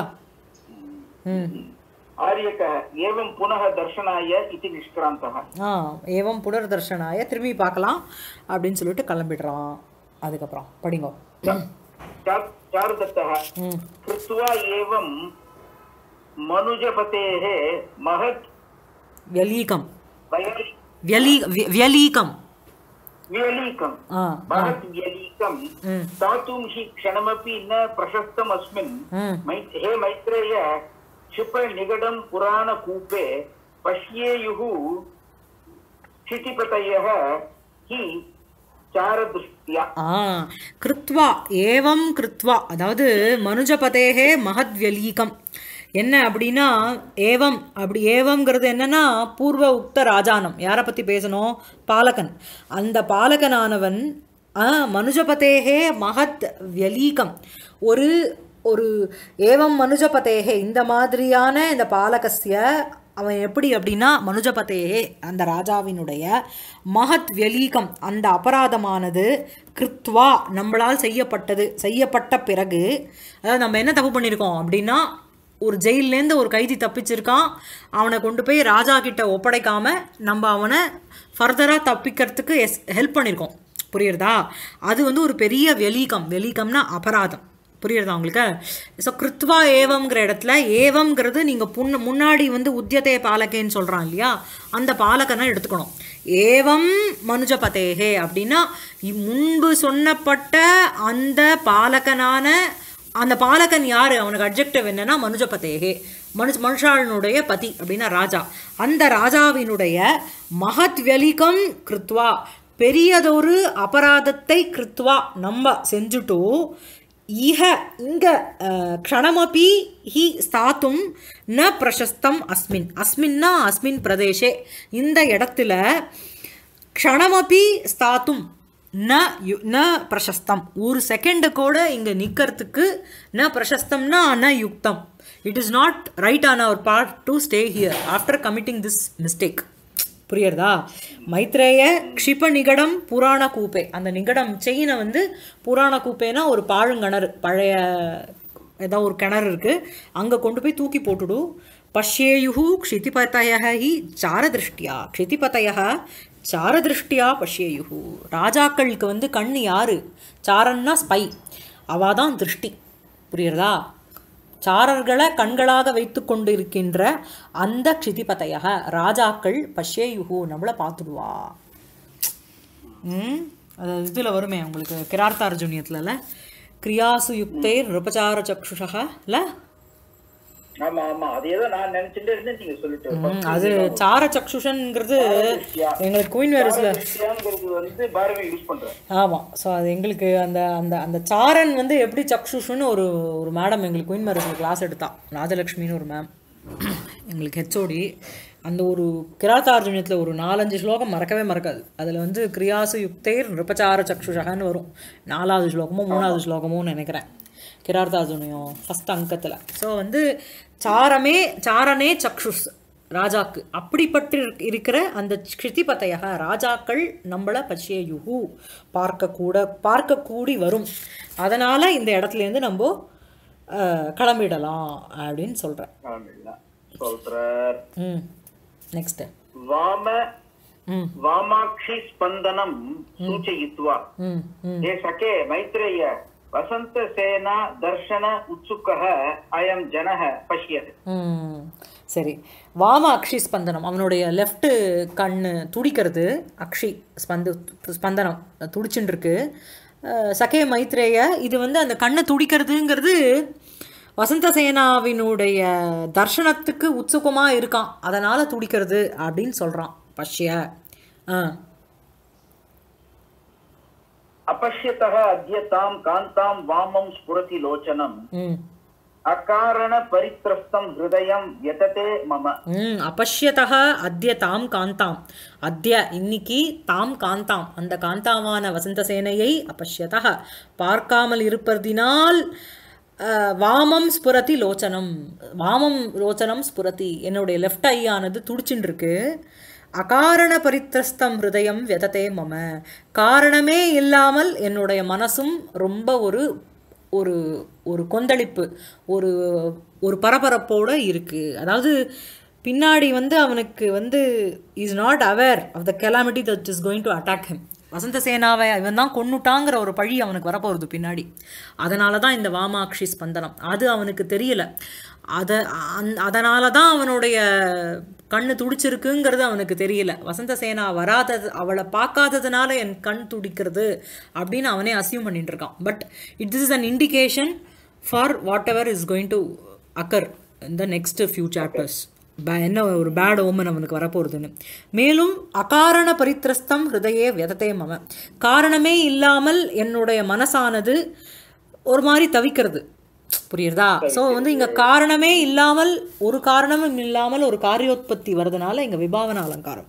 ம் आर्यकः एवं पुनः दर्शनाय इति निष्क्रान्तः ஆ ஏவம் புனர்தர்ஷனாய திரும்பி பார்க்கலாம் அப்படின்னு சொல்லிட்டு கிளம்பிடுறான் அதுக்கப்புறம் படிங்கோ चा- चारुदत्तः ம் कृत्वा एवं मनुजपतेः महत् व्यलीकं वय- व्यली व्य- व्यलीकं व्यलीकम् ஆ महत् व्यलीकं ம் दातुं हि क्षणमपि न प्रशस्तम् अस्मिन् ம் मै- हे मैत्रेय क्षिपनिगडं पुराणकूपे पश्येयुः क्षितिपतयः हि चारदृष्ट्या ஆ கிருத்வா ஏவம் கிருத்வா அதாவது மனுஜபதேகே மகத் வியலீகம் என்ன அப்படின்னா ஏவம் அப்படி ஏவம்ங்கிறது என்னன்னா பூர்வ உக்த ராஜானம் யாரை பற்றி பேசணும் பாலகன் அந்த பாலகனானவன் ஆ, மனுஜபதேகே மகத் வியலீகம் ஒரு ஒரு ஏவம் மனுஜபதேகே இந்த மாதிரியான இந்த பாலகஸ்ய அவன் எப்படி அப்படின்னா மனுஜபதேகே அந்த ராஜாவினுடைய மகத் வெலீகம் அந்த அபராதமானது கிருத்வா நம்மளால் செய்யப்பட்டது செய்யப்பட்ட பிறகு அதாவது நம்ம என்ன தப்பு பண்ணியிருக்கோம் அப்படின்னா ஒரு ஜெயிலேருந்து ஒரு கைதி தப்பிச்சிருக்கான் அவனை கொண்டு போய் ராஜா கிட்ட ஒப்படைக்காம நம்ம அவனை ஃபர்தராக தப்பிக்கிறதுக்கு எஸ் ஹெல்ப் பண்ணியிருக்கோம் புரியுறதா அது வந்து ஒரு பெரிய வெலீகம் வெலீகம்னா அபராதம் புரியுறதா உங்களுக்கு ஸோ கிருத்வா ஏவம்ங்கிற இடத்துல ஏவம்ங்கிறது நீங்கள் புண்ண முன்னாடி வந்து உத்தியதே பாலகேன்னு சொல்கிறான் இல்லையா அந்த பாலகனை எடுத்துக்கணும் ஏவம் மனுஜபதேகே அப்படின்னா இ- முன்பு சொன்னப்பட்ட அந்த பாலகனான அந்த பாலகன் யார் அவனுக்கு அப்ஜெக்டிவ் என்னன்னா மனுஜபதேகே மனுஷ மனுஷாளனுடைய பதி அப்படின்னா ராஜா அந்த ராஜாவினுடைய மகத் வெலிகம் கிருத்வா பெரியதொரு அபராதத்தை கிருத்வா நம்ம செஞ்சுட்டு இஹ இங்க அஹ், க்ஷணமபி ஹி ஸ்தாத்தும் ந பிரசஸ்தம் அஸ்மின் அஸ்மின்னா அஸ்மின் பிரதேசே இந்த இடத்துல க்ஷணமபி ஸ்தாத்தும் ந யு ந பிரசஸ்தம் ஒரு செகண்டு கூட இங்கே நிற்கிறதுக்கு ந பிரசஸ்தம்னா ந யுக்தம் it is not right on our part to stay here after committing this mistake புரியுறதா மைத்ரேய க்ஷிப நிகடம் புராண கூப்பே அந்த நிகடம் செயினை வந்து புராண கூப்பேனா ஒரு பாழுங்கிணறு பழைய ஏதோ ஒரு கிணறு இருக்குது அங்கே கொண்டு போய் தூக்கி போட்டுடு பஷ்யேயு க்ஷிதிபதய ஹி சாரதிருஷ்டியா க்ஷிதிபதய சாரதிருஷ்டியா பஷ்யேயு ராஜாக்களுக்கு வந்து கண்ணு யாரு சாரன்னா ஸ்பை அவள் தான் திருஷ்டி புரியுறதா சாரர்களை கண்களாக வைத்து கொண்டிருக்கின்ற அந்த க்ஷிதிபதையக ராஜாக்கள் பஷ்யேயுகு நம்மளை பார்த்துடுவா ம் அது இதில் வருமே உங்களுக்கு கிரார்த்தார்ஜுனியத்துலல கிரியாசு யுக்தே நிருபச்சார சக்ஷுஷா இல்லை ஆமா ஆமா அதேதான் நான் நினைச்சுட்டே இருந்தேன் நீங்க சொல்லிட்டு அது சார சக்ஷுஷன்ங்கிறது எங்களுக்கு குயின் வேரிஸில் விஷயங்கிறது வந்து பாரதி யூஸ் பண்றேன் ஆமாம் ஸோ அது எங்களுக்கு அந்த அந்த அந்த சாரன் வந்து எப்படி சக்ஷுஷுன்னு ஒரு ஒரு மேடம் எங்களுக்கு குயின் மேரேஜில் கிளாஸ் எடுத்தா ராஜலக்ஷ்மின்னு ஒரு மேம் எங்களுக்கு ஹெச்ஓடி அந்த ஒரு கிராத்தார்ஜுனியத்தில் ஒரு நாலஞ்சு ஸ்லோகம் மறக்கவே மறக்காது அதில் வந்து கிரியாசு யுக்தேர் நிருபச்சார சக்ஷுஷகன்னு வரும் நாலாவது ஸ்லோகமோ மூணாவது ஸ்லோகமோ நினைக்கிறேன் கிரார்த்தார்ஜுனியம் ஃபஸ்ட் அங்கத்தில் ஸோ வந்து சாரமே சாரணே சக்ஷுஷ் ராஜாக்கு அப்படிப்பட்டு இருக்- இருக்கிற அந்த கிருதிபத்தையாக ராஜாக்கள் நம்மளை பச்சேயுகு பார்க்கக்கூட பார்க்கக்கூடி வரும் அதனால் இந்த இடத்துலேருந்து நம்ம அஹ், கிளம்பிடலாம் அப்படின்னு சொல்கிறேன் ஆமில்ல. சொல்றார் ம் நெக்ஸ்ட்டு வாம ம் வாமாक्षि ஸ்பந்தனம் சூச்சயித்வா ம் ம் हे सखे मैत्रेय वसन्तसेना दर्शन उत्सुकः अयं जनः पश्यत् ம் சரி வாம அக்ஷி ஸ்பந்தனம் அவனுடைய லெஃப்ட் கண்ணு துடிக்கிறது அக்ஷி ஸ்பந்து ஸ்பந்தனம் துடிச்சுட்டு இருக்கு அஹ், சகே மைத்ரேய இது வந்து அந்த கண்ணை துடிக்கிறதுங்கிறது வசந்த சேனாவினுடைய தர்ஷனத்துக்கு உத்சுகமாக இருக்கான் அதனால் துடிக்கிறது அப்படின்னு சொல்கிறான் பஷ்ய ஆ अपश्यतः अद्य तां कान्तां वामं स्फुरति लोचनम् ம் अकारणपरित्रस्तं हृदयं व्यतते मम ம் அபஷ்யதா அத்ய தாம் காந்தாம் அத்ய இன்னைக்கு தாம் காந்தாம் அந்த காந்தாவான வசந்த சேனையை அபஷ்யதா பார்க்காமல் இருப்பதினால் அஹ், வாமம் ஸ்புரதி லோச்சனம் வாமம் லோச்சனம் ஸ்புரதி என்னுடைய லெஃப்ட் ஐயானது துடிச்சுட்டு இருக்கு அகாரண பரித்திரஸ்தம் ஹிருதயம் வியததே மம காரணமே இல்லாமல் என்னுடைய மனசும் ரொம்ப ஒரு ஒரு ஒரு கொந்தளிப்பு ஒரு ஒரு பரபரப்போட இருக்கு அதாவது பின்னாடி வந்து அவனுக்கு வந்து is not aware of the calamity that is going to attack him வசந்த சேனாவை இவன் தான் கொன்னுட்டாங்கிற ஒரு பழி அவனுக்கு வரப்போகுது பின்னாடி அதனால தான் இந்த வாமாக்ஷி ஸ்பந்தனம் அது அவனுக்கு தெரியல அதை அந் அதனால தான் அவனுடைய கண்ணு துடிச்சிருக்குங்கிறது அவனுக்கு தெரியல வசந்த சேனா வராதது அவளை பார்க்காததுனால என் கண் துடிக்கிறது அப்படின்னு அவனே அசியூம் பண்ணிட்டு இருக்கான் but it is an indication for whatever is going to occur இந்த நெக்ஸ்ட் ஃபியூ சாப்டர்ஸ் என்ன ஒரு பேட் ஓமன் அவனுக்கு வரப்போகுதுன்னு மேலும் அகாரண பரித்திரஸ்தம் ஹிருதயே வியதத்தே மம காரணமே இல்லாமல் என்னுடைய மனசானது ஒரு மாதிரி தவிக்கிறது புரியுறதா ஸோ வந்து இங்க காரணமே இல்லாமல் ஒரு காரணமும் இல்லாமல் ஒரு காரியோத்பத்தி வர்றதுனால இங்க விபாவன அலங்காரம்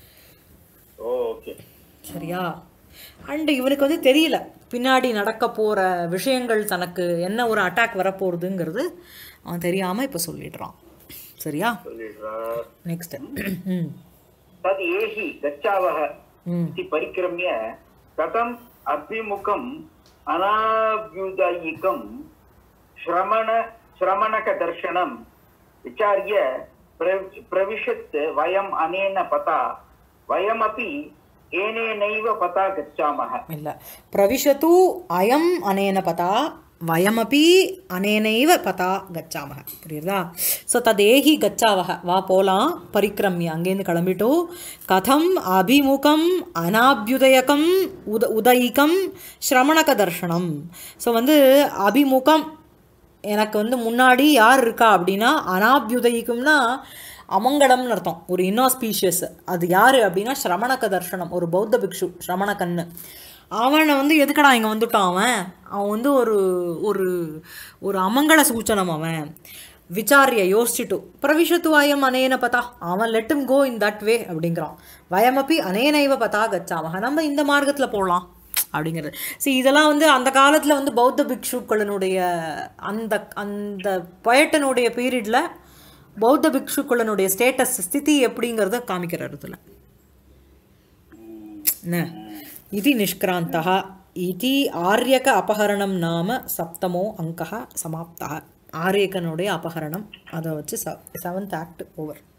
ஓகே சரியா அண்ட் இவனுக்கு வந்து தெரியல பின்னாடி நடக்க போற விஷயங்கள் தனக்கு என்ன ஒரு அட்டாக் வரப்போகுதுங்கிறது அவன் தெரியாம இப்ப சொல்லிடுறான் சரியா சொல்லிடுறார் நெக்ஸ்ட் ம் तद् एहि गच्छावः ம் इति परिक्रम्य कथम् अभिमुखम् अनाभ्युदयिकं श्रमण श्रमणकदर्शनं विचार्य प्र प्रविशत् वयम् अनेन पता वयमपि एनेनैव पता गच्छामः இல்ல பிரவிஷத்து அயம் அனேன பதா வயமபி அனேனைவ பதா கச்சாமக புரியுதா ஸோ ததேஹி கச்சாவக வா போலாம் பரிக்கிரமிய அங்கேருந்து கிளம்பிட்டோ கதம் அபிமுகம் அனாபியுதயகம் உத உதயிகம் ஸ்ரமணக தர்ஷனம் ஸோ வந்து அபிமுகம் எனக்கு வந்து முன்னாடி யார் இருக்கா அப்படின்னா அனாபியுதயிக்கும்னா அமங்கலம்னு அர்த்தம் ஒரு இன்னாஸ்பீஷியஸ் அது யார் அப்படின்னா ஸ்ரமணக தர்ஷனம் ஒரு பௌத்த பிக்ஷு ஸ்ரமணகன்னு அவனை வந்து எதுக்கடா இங்கே வந்துட்டான் அவன் அவன் வந்து ஒரு ஒரு ஒரு அமங்கல சூச்சனம் அவன் விசாரிய யோசிச்சுட்டு பிரவிஷத்து வயம் அனேன பதா அவன் லெட்டும் கோ இன் தட் வே அப்படிங்கிறான் வயமப்பி அனேனைவ பதா கச்சாமக நம்ம இந்த மார்க்கத்தில் போகலாம் அப்படிங்கிறது see இதெல்லாம் வந்து அந்த காலத்தில் வந்து பௌத்த பிக்ஷுக்களினுடைய அந்த அந்த பொயட்டனுடைய பீரியடில் பௌத்த பிக்ஷுக்களினுடைய ஸ்டேட்டஸ் ஸ்திதி எப்படிங்கிறத காமிக்கிறார் இதில் न इति निष्क्रान्तः इति आर्यक अपहरणं नाम सप्तमो अङ्कः समाप्तः ஆரியக்கனுடைய அபகரணம் அதை வச்சு செவன்த் ஆக்ட் ஓவர்